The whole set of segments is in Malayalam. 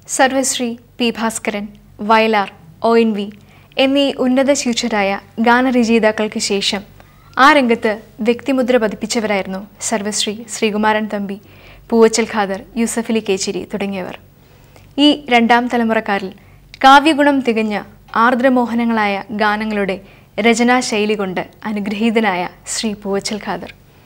സർവശ്രീ P Bhaskaran Vayalar O N V എന്നീ ഉന്നത ശിക്ഷരായ ഗാനരചയിതാക്കൾക്ക് ശേഷം ആ രംഗത്ത് വ്യക്തിമുദ്ര പതിപ്പിച്ചവരായിരുന്നു സർവശ്രീ ശ്രീകുമാരൻ തമ്പി പൂവച്ചൽ ഖാദർ യൂസഫലി കേച്ചിരി തുടങ്ങിയവർ ഈ രണ്ടാം തലമുറക്കാരിൽ കാവ്യഗുണം തികഞ്ഞ ആർദ്രമോഹനങ്ങളായ ഗാനങ്ങളുടെ രചനാശൈലി കൊണ്ട് അനുഗ്രഹീതനായ ശ്രീ പൂവച്ചൽ ഖാദർ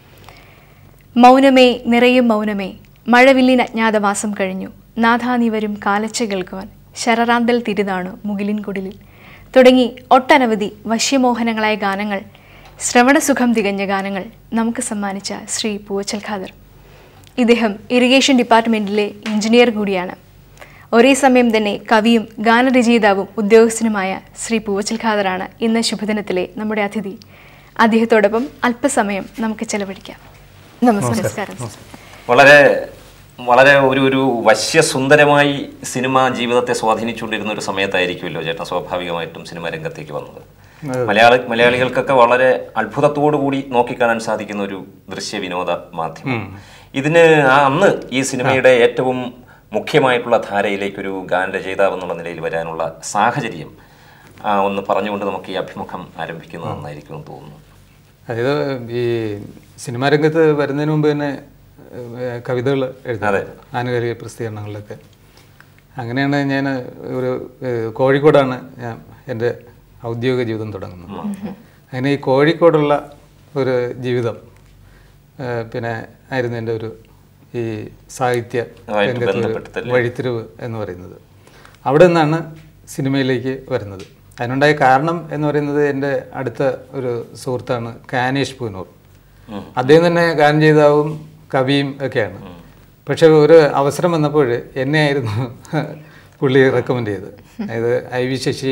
മൗനമേ നിറയും മൗനമേ മഴവില്ലിൻ അജ്ഞാതവാസം കഴിഞ്ഞു നാഥാനി വരും കാലച്ച കേൾക്കുവാൻ ശരറാന്തൽ തിരുതാണു മുകിലിൻ കുടിലിൽ തുടങ്ങി ഒട്ടനവധി വശ്യമോഹനങ്ങളായ ഗാനങ്ങൾ ശ്രവണസുഖം തികഞ്ഞ ഗാനങ്ങൾ നമുക്ക് സമ്മാനിച്ച ശ്രീ പൂവച്ചൽ ഖാദർ ഇദ്ദേഹം ഇറിഗേഷൻ ഡിപ്പാർട്ട്മെൻറ്റിലെ എഞ്ചിനീയർ കൂടിയാണ് ഒരേ സമയം തന്നെ കവിയും ഗാനരചയിതാവും ഉദ്യോഗസ്ഥനുമായ ശ്രീ പൂവച്ചൽ ഖാദറാണ് ഇന്ന് ശുഭദിനത്തിലെ നമ്മുടെ അതിഥി അദ്ദേഹത്തോടൊപ്പം അല്പസമയം നമുക്ക് ചെലവഴിക്കാം നമസ്കാരം വളരെ വളരെ ഒരു ഒരു വശ്യസുന്ദരമായി സിനിമ ജീവിതത്തെ സ്വാധീനിച്ചുകൊണ്ടിരുന്ന ഒരു സമയത്തായിരിക്കുമല്ലോ ചേട്ടൻ സ്വാഭാവികമായിട്ടും സിനിമ രംഗത്തേക്ക് വന്നത് മലയാള മലയാളികൾക്കൊക്കെ വളരെ അത്ഭുതത്തോടു കൂടി നോക്കിക്കാണാൻ സാധിക്കുന്ന ഒരു ദൃശ്യ വിനോദ മാധ്യമം ഇതിന് ആ അന്ന് ഈ സിനിമയുടെ ഏറ്റവും മുഖ്യമായിട്ടുള്ള ധാരയിലേക്ക് ഒരു ഗാനരചയിതാവ് എന്നുള്ള നിലയിൽ വരാനുള്ള സാഹചര്യം ആ, ഒന്ന് പറഞ്ഞുകൊണ്ട് നമുക്ക് ഈ അഭിമുഖം ആരംഭിക്കുന്നത് നന്നായിരിക്കും എന്ന് തോന്നുന്നു അതായത് ഈ സിനിമാ രംഗത്ത് വരുന്നതിന് മുമ്പ് തന്നെ കവിതകൾ എഴുതാം ആനുകാലിക പ്രസിദ്ധീകരണങ്ങളിലൊക്കെ അങ്ങനെയാണ് ഞാൻ ഒരു ഏഹ്, കോഴിക്കോടാണ് ഞാൻ എൻ്റെ ഔദ്യോഗിക ജീവിതം തുടങ്ങുന്നത് അങ്ങനെ ഈ കോഴിക്കോടുള്ള ഒരു ജീവിതം ഏഹ്, പിന്നെ ആയിരുന്നു എൻ്റെ ഒരു ഈ സാഹിത്യ ആയിട്ട് രംഗത്ത് ഒരു ബന്ധപ്പെട്ടിട്ടല്ലേ? വഴിത്തിരിവ് എന്ന് പറയുന്നത് അവിടെ നിന്നാണ് സിനിമയിലേക്ക് വരുന്നത് അതിനുണ്ടായ കാരണം എന്ന് പറയുന്നത് എൻ്റെ അടുത്ത ഒരു സുഹൃത്താണ് കാനേഷ് പൂനൂർ അദ്ദേഹം തന്നെ ഗാനം ചെയ്താവും കവിയും ഒക്കെയാണ് പക്ഷെ ഒരു അവസരം വന്നപ്പോൾ എന്നെ ആയിരുന്നു പുള്ളി റെക്കമെൻഡ് ചെയ്തത് അതായത് ഐ വി ശശി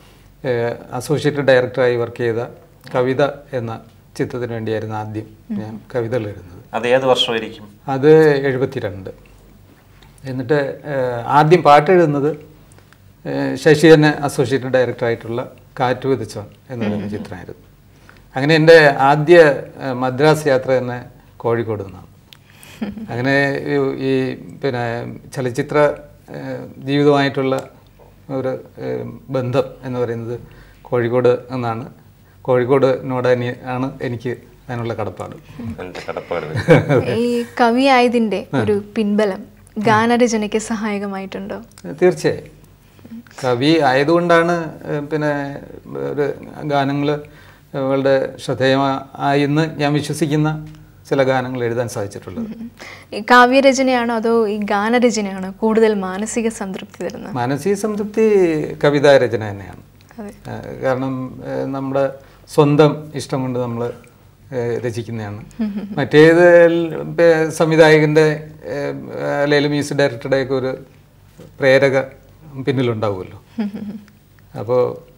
അസോസിയേറ്റ് ഡയറക്ടറായി വർക്ക് ചെയ്ത കവിത എന്ന ചിത്രത്തിന് വേണ്ടിയായിരുന്നു ആദ്യം ഞാൻ കവിതകൾ എഴുതുന്നത് അത് ഏത് വർഷമായിരിക്കും അത് എഴുപത്തിരണ്ട് എന്നിട്ട് ഏഹ്, ആദ്യം പാട്ട് എഴുതുന്നത് ഏഹ്, ശശി തന്നെ അസോസിയേറ്റ് ഡയറക്ടറായിട്ടുള്ള കാറ്റ് വിതച്ചോൻ എന്ന് പറയുന്ന ചിത്രമായിരുന്നു അങ്ങനെ എൻ്റെ ആദ്യ ഏഹ്, മദ്രാസ് യാത്ര തന്നെ കോഴിക്കോട് നിന്നാണ് അങ്ങനെ ഈ- ഈ പിന്നെ ചലച്ചിത്ര ഏഹ്, ജീവിതമായിട്ടുള്ള ഒരു ഏഹ്, ബന്ധം എന്ന് പറയുന്നത് കോഴിക്കോട് എന്നാണ് കോഴിക്കോടിനോട് അനി- ആണ് എനിക്ക് അതിനുള്ള കടപ്പാട് എൻ്റെ കടപ്പാട് ഈ കവിയായതിന്റെ ഒരു പിൻബലം ഗാനരചനയ്ക്ക് സഹായകമായിട്ടുണ്ടോ തീർച്ചയായും കവി ആയതുകൊണ്ടാണ് ഏഹ്, പിന്നെ ഒരു ഗാനങ്ങൾ വളരെ ശ്രദ്ധേയമായെന്ന് ഞാൻ വിശ്വസിക്കുന്ന ചില ഗാനങ്ങൾ എഴുതാൻ സാധിച്ചിട്ടുള്ളത് ഈ കാവ്യരചനയാണോ അതോ ഈ ഗാനരചനയാണോ കൂടുതൽ മാനസിക സംതൃപ്തി തരുന്നത് മാനസിക സംതൃപ്തി കവിതാ രചന തന്നെയാണ് അതെ. ഏഹ്, കാരണം ഏഹ്, നമ്മുടെ സ്വന്തം ഇഷ്ടം കൊണ്ട് നമ്മൾ രചിക്കുന്നതാണ് മറ്റേത് പേ- സംവിധായകൻ്റെ ഏഹ്, അല്ലെങ്കിൽ മ്യൂസിക് ഡയറക്ടറുടെ ഒക്കെ ഒരു പ്രേരക പിന്നിലുണ്ടാവുമല്ലോ അപ്പോൾ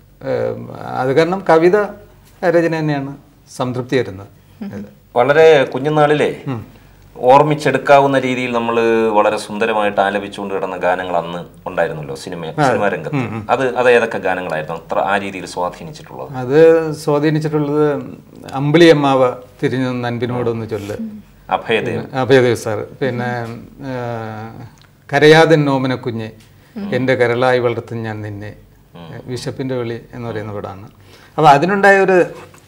അത് കാരണം കവിത രചന തന്നെയാണ് സംതൃപ്തി തരുന്നത് അത്. വളരെ കുഞ്ഞുനാളിലെ ഓർമ്മിച്ചെടുക്കാവുന്ന രീതിയിൽ നമ്മൾ വളരെ സുന്ദരമായിട്ട് ആലപിച്ചുകൊണ്ട് കിടന്ന ഗാനങ്ങൾ അന്ന് ഉണ്ടായിരുന്നല്ലോ സിനിമ സിനിമാ രംഗത്ത് അത് അത് ഏതൊക്കെ ഗാനങ്ങളായിരുന്നു അത്ര ആ രീതിയിൽ സ്വാധീനിച്ചിട്ടുള്ളത് അത് സ്വാധീനിച്ചിട്ടുള്ളത് അമ്പിളി അമ്മാവ തിരിഞ്ഞു നൻപിനോടൊന്ന് ചൊല്ല് അഭയദേവ് അഭയദേവ് സാർ പിന്നെ ആ, കരയാതൻ നോമന കുഞ്ഞ് എൻ്റെ കരളായി വളർത്തും ഞാൻ നിന്നെ വിശപ്പിൻ്റെ വിളി എന്ന് പറയുന്ന പടമാണ് അപ്പോൾ അതിനുണ്ടായ ഒരു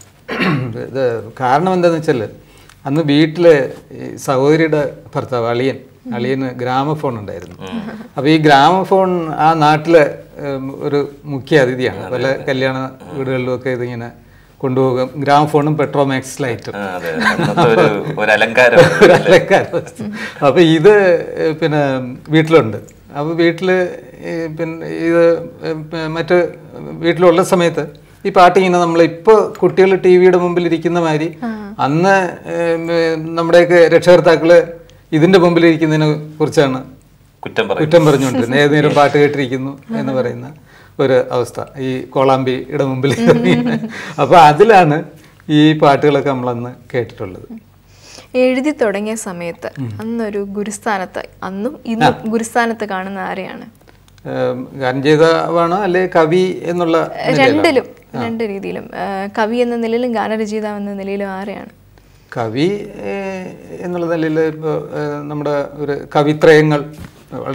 ഇത് കാരണം എന്താണെന്ന് വെച്ചാൽ അന്ന് വീട്ടിൽ ഈ സഹോദരിയുടെ ഭർത്താവ് അളിയൻ അളിയന് ഗ്രാമഫോൺ ഉണ്ടായിരുന്നു അപ്പോൾ ഈ ഗ്രാമഫോൺ ആ നാട്ടിലെ ഉം, ഒരു മുഖ്യ അതിഥിയാണ് പല കല്യാണ വീടുകളിലുമൊക്കെ ഇതിങ്ങനെ കൊണ്ടുപോകും ഗ്രാമഫോണും പെട്രോമാക്സ് ലൈറ്റും ആ, അതെ അന്നത്തെ ഒരു ഒരു അലങ്കാരം ഒരു അലങ്കാര വസ്തു. അപ്പൊ ഇത് ഏഹ്, പിന്നെ വീട്ടിലുണ്ട് അപ്പൊ വീട്ടില് ഈ പിന്നെ ഇത് ഏഹ്, പ- മറ്റ് വീട്ടിലുള്ള സമയത്ത് ഈ പാട്ട് ഇങ്ങനെ നമ്മൾ ഇപ്പൊ കുട്ടികൾ ടി വിയുടെ മുമ്പിൽ ഇരിക്കുന്ന മാതിരി അന്ന് ഏഹ്, ഏഹ്, നമ്മുടെയൊക്കെ രക്ഷകർത്താക്കള് ഇതിന്റെ മുമ്പിൽ ഇരിക്കുന്നതിനെ കുറിച്ചാണ് കുറ്റം പറയും കുറ്റം പറഞ്ഞുകൊണ്ടിരുന്നത് ഏത് നേരം പാട്ട് കേട്ടിരിക്കുന്നു എന്ന് പറയുന്ന ഒരു അവസ്ഥ ഈ കോളാമ്പിയുടെ മുമ്പിൽ അപ്പൊ അതിലാണ് ഈ പാട്ടുകളൊക്കെ നമ്മളന്ന് കേട്ടിട്ടുള്ളത് എഴുതി തുടങ്ങിയ സമയത്ത് അന്നൊരു ഗുരുസ്ഥാനത്ത് അന്നും ഇന്നും ഗുരുസ്ഥാനത്ത് കാണുന്ന ആരെയാണ് ഏം, ഗാനം ചെയ്തവാണോ അല്ലെ കവി എന്നുള്ള രണ്ടിലും രണ്ട് രീതിയിലും ആ, കവി എന്ന നിലയിലും ഗാനരചയിതാവ് എന്ന നിലയിലും ആരെയാണ് കവി ഏഹ്, എന്നുള്ള നിലയിൽ ഇപ്പോൾ നമ്മുടെ ഒരു കവിത്രയങ്ങൾ വളരെ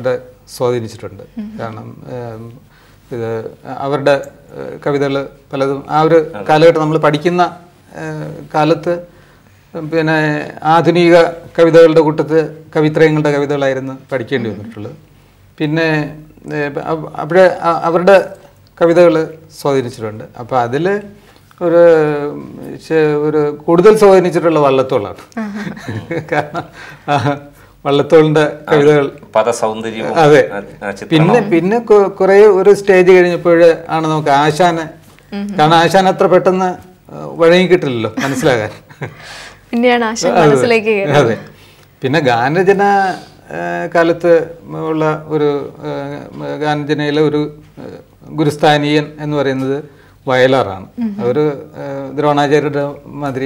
സ്വാധീനിച്ചിട്ടുണ്ട് കാരണം ഏം, ഇത് അവരുടെ കവിതകൾ പലതും ആ ഒരു കാലഘട്ടം നമ്മൾ പഠിക്കുന്ന ഏഹ്, കാലത്ത് പിന്നെ ആധുനിക കവിതകളുടെ കൂട്ടത്ത് കവിത്രയങ്ങളുടെ കവിതകളായിരുന്നു പഠിക്കേണ്ടി വന്നിട്ടുള്ളത് പിന്നെ ഏഹ്, അവ- അവിടെ അ- അവരുടെ കവിതകൾ സ്വാധീനിച്ചിട്ടുണ്ട് അപ്പോൾ അതിൽ ഒരു ശ- ഒരു കൂടുതൽ സ്വാധീനിച്ചിട്ടുള്ള വള്ളത്തോളാണ് കാരണം ആ, വള്ളത്തോളിൻ്റെ കവിതകൾ പദസൗന്ദര്യവും അതെ ആ, ആ ചിത്രം പിന്നെ പിന്നെ കൊ- കുറേ ഒരു സ്റ്റേജ് കഴിഞ്ഞപ്പോൾ ആണ് നമുക്ക് ആശാനെ കാരണം ആശാൻ അത്ര പെട്ടെന്ന് വഴങ്ങി കിട്ടില്ലല്ലോ മനസ്സിലാകാൻ പിന്നെയാണ് ആശ അതെ. മനസ്സിലേക്ക് കയറുന്നത്. അതെ പിന്നെ ഗാനരചന ആ, കാലത്ത് ഉള്ള ഒരു ആ, ഗാനരചനയിലെ ഒരു ആ, ഗുരുസ്ഥാനീയൻ എന്ന് പറയുന്നത് വയലാറാണ് ഒരു ആ, ദ്രോണാചാര്യരുടെ മാതിരി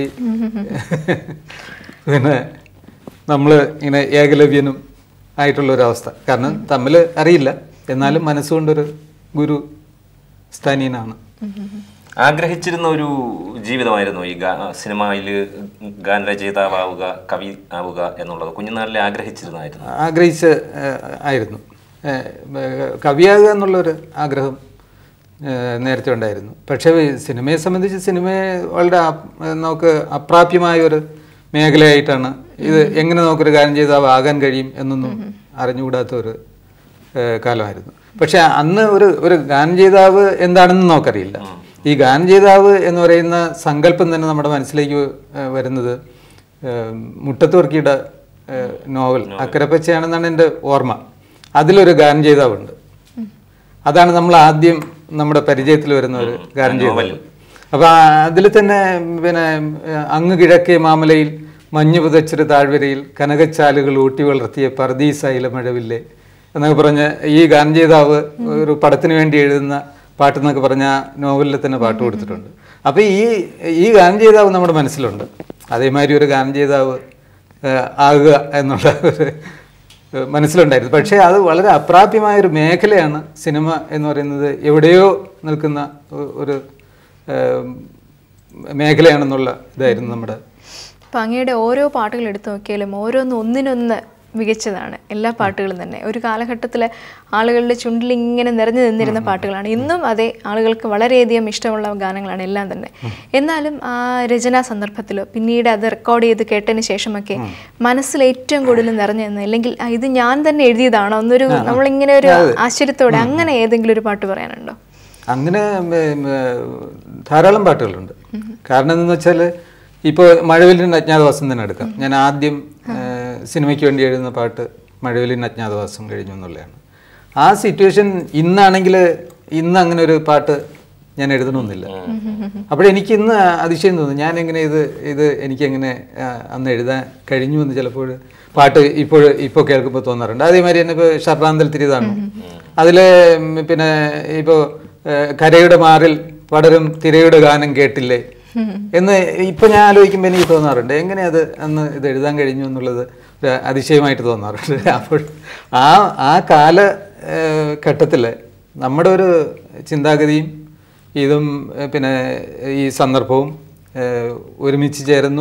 പിന്നെ നമ്മൾ ഇങ്ങനെ ഏകലവ്യനും ആയിട്ടുള്ള ഒരു അവസ്ഥ കാരണം തമ്മിൽ അറിയില്ല എന്നാലും മനസ്സുകൊണ്ടൊരു ഗുരു സ്ഥാനീയനാണ് ആഗ്രഹിച്ചിരുന്ന ഒരു ജീവിതമായിരുന്നു ഈ ഗാ- സിനിമയിൽ ഗാനരചയിതാവുക കവി ആവുക എന്നുള്ളത് കുഞ്ഞുനാളിലെ ആഗ്രഹിച്ചിരുന്നതായിരുന്നു ആഗ്രഹിച്ച് ഏഹ്, ആയിരുന്നു ഏഹ്, ഏഹ്, കവിയാകുക എന്നുള്ളൊരു ആഗ്രഹം ഏഹ്, നേരത്തെ ഉണ്ടായിരുന്നു പക്ഷേ ഈ സിനിമയെ സംബന്ധിച്ച് സിനിമയെ വളരെ അപ്- ഏഹ്, നമുക്ക് അപ്രാപ്യമായ ഒരു മേഖലയായിട്ടാണ് ഇത് എങ്ങനെ നമുക്കൊരു ഗാനം ചെയ്താൽ ആകാൻ കഴിയും എന്നൊന്നും അറിഞ്ഞുകൂടാത്ത ഒരു ഏഹ്, കാലമായിരുന്നു പക്ഷെ അന്ന് ഒരു ഒരു ഗാനം ചെയ്താവ് എന്താണെന്ന് നമുക്കറിയില്ല ഈ ഗാനം ചെയ്താവ് എന്ന് പറയുന്ന സങ്കല്പം തന്നെ നമ്മുടെ മനസ്സിലേക്ക് ഏഹ്, വരുന്നത് ഏഹ്, മുട്ടത്തുവർക്കിയുടെ ഏഹ്, നോവൽ അക്കരപ്പച്ചയാണെന്നാണ് എൻ്റെ ഓർമ്മ അതിലൊരു ഗാനം ചെയ്താവുണ്ട് അതാണ് നമ്മൾ ആദ്യം നമ്മുടെ പരിചയത്തിൽ വരുന്ന ഒരു ഗാനം ചെയ്താവ് അപ്പൊ അതിൽ തന്നെ പിന്നെ ഏഹ്, അങ്ങ് കിഴക്കേ മാമലയിൽ മഞ്ഞു പുതച്ചൊരു താഴ്വരയിൽ കനകച്ചാലുകൾ ഊട്ടി വളർത്തിയ പർദീസായിലെ മഴവില്ലേ എന്നൊക്കെ പറഞ്ഞ് ഈ ഗാനം ചെയ്താവ് ഒരു പടത്തിന് വേണ്ടി എഴുതുന്ന പാട്ട് എന്നൊക്കെ പറഞ്ഞ ആ നോവലിൽ തന്നെ പാട്ട് കൊടുത്തിട്ടുണ്ട് അപ്പൊ ഈ ഈ ഗാനം ചെയ്താവ് നമ്മുടെ മനസ്സിലുണ്ട് അതേമാതിരി ഒരു ഗാനം ചെയ്താവ് ഏഹ്, ആകുക എന്നുള്ള ഒരു ഏഹ്, മനസ്സിലുണ്ടായിരുന്നു പക്ഷേ അത് വളരെ അപ്രാപ്യമായ ഒരു മേഖലയാണ് സിനിമ എന്ന് പറയുന്നത് എവിടെയോ നിൽക്കുന്ന ഒ- ഒരു ഏഹ്, മേഖലയാണെന്നുള്ള ഇതായിരുന്നു നമ്മുടെ അപ്പം അങ്ങയുടെ ഓരോ പാട്ടുകൾ എടുത്തു നോക്കിയാലും ഓരോന്ന് ഒന്നിനൊന്ന് മികച്ചതാണ് എല്ലാ പാട്ടുകളും തന്നെ ഒരു കാലഘട്ടത്തിൽ ആളുകളുടെ ചുണ്ടിൽ ഇങ്ങനെ നിറഞ്ഞു നിന്നിരുന്ന പാട്ടുകളാണ് ഇന്നും അതെ ആളുകൾക്ക് വളരെയധികം ഇഷ്ടമുള്ള ഗാനങ്ങളാണ് എല്ലാം തന്നെ എന്നാലും ആ രചനാ സന്ദർഭത്തിലോ പിന്നീട് അത് റെക്കോർഡ് ചെയ്ത് കേട്ടതിന് ശേഷമൊക്കെ മനസ്സിൽ ഏറ്റവും കൂടുതൽ നിറഞ്ഞു നിന്ന് അല്ലെങ്കിൽ "ആ, ഇത് ഞാൻ തന്നെ എഴുതിയതാണോ എന്നൊരു നമ്മളിങ്ങനെ ഒരു ആശ്ചര്യത്തോടെ അങ്ങനെ ഏതെങ്കിലും ഒരു പാട്ട് പറയാനുണ്ടോ അങ്ങനെ ഉം, ഉം, ധാരാളം പാട്ടുകളുണ്ട് കാരണം എന്തെന്ന് വെച്ചാൽ ഇപ്പോൾ മഴവില്ലിൻ അജ്ഞാതവാസം തന്നെ എടുക്കാം ഞാൻ ആദ്യം ഏഹ്, സിനിമയ്ക്ക് വേണ്ടി എഴുതുന്ന പാട്ട് മഴവില്ലിൻ അജ്ഞാതവാസം കഴിഞ്ഞു എന്നുള്ളതാണ് ആ സിറ്റുവേഷൻ ഇന്നാണെങ്കിൽ ഇന്ന് അങ്ങനെ ഒരു പാട്ട് ഞാൻ എഴുതണമെന്നില്ല അപ്പോഴെനിക്ക് ഇന്ന് അതിശയം തോന്നുന്നു ഞാൻ എങ്ങനെ ഇത് ഇത് എനിക്കെങ്ങനെ ആ, അന്ന് എഴുതാൻ കഴിഞ്ഞു എന്ന് ചിലപ്പോൾ പാട്ട് ഇപ്പോൾ ഇപ്പോൾ കേൾക്കുമ്പോൾ തോന്നാറുണ്ട് അതേമാതിരി തന്നെ ഇപ്പോൾ ഷർണാന്തൽ തിരിതാണ് അതിൽ പിന്നെ ഇപ്പോൾ കരയുടെ മാറിൽ പടരും തിരയുടെ ഗാനം കേട്ടില്ലേ എന്ന് ഇപ്പൊ ഞാൻ ആലോചിക്കുമ്പോൾ എനിക്ക് തോന്നാറുണ്ട് എങ്ങനെ അത് അന്ന് ഇത് എഴുതാൻ കഴിഞ്ഞു എന്നുള്ളത് ഒരു അതിശയമായിട്ട് തോന്നാറുണ്ട് അപ്പോൾ ആ ആ കാല ഏഹ്, ഘട്ടത്തില് നമ്മുടെ ഒരു ചിന്താഗതിയും ഇതും ഏഹ്, പിന്നെ ഈ സന്ദർഭവും ഏഹ്, ഒരുമിച്ച് ചേരുന്നു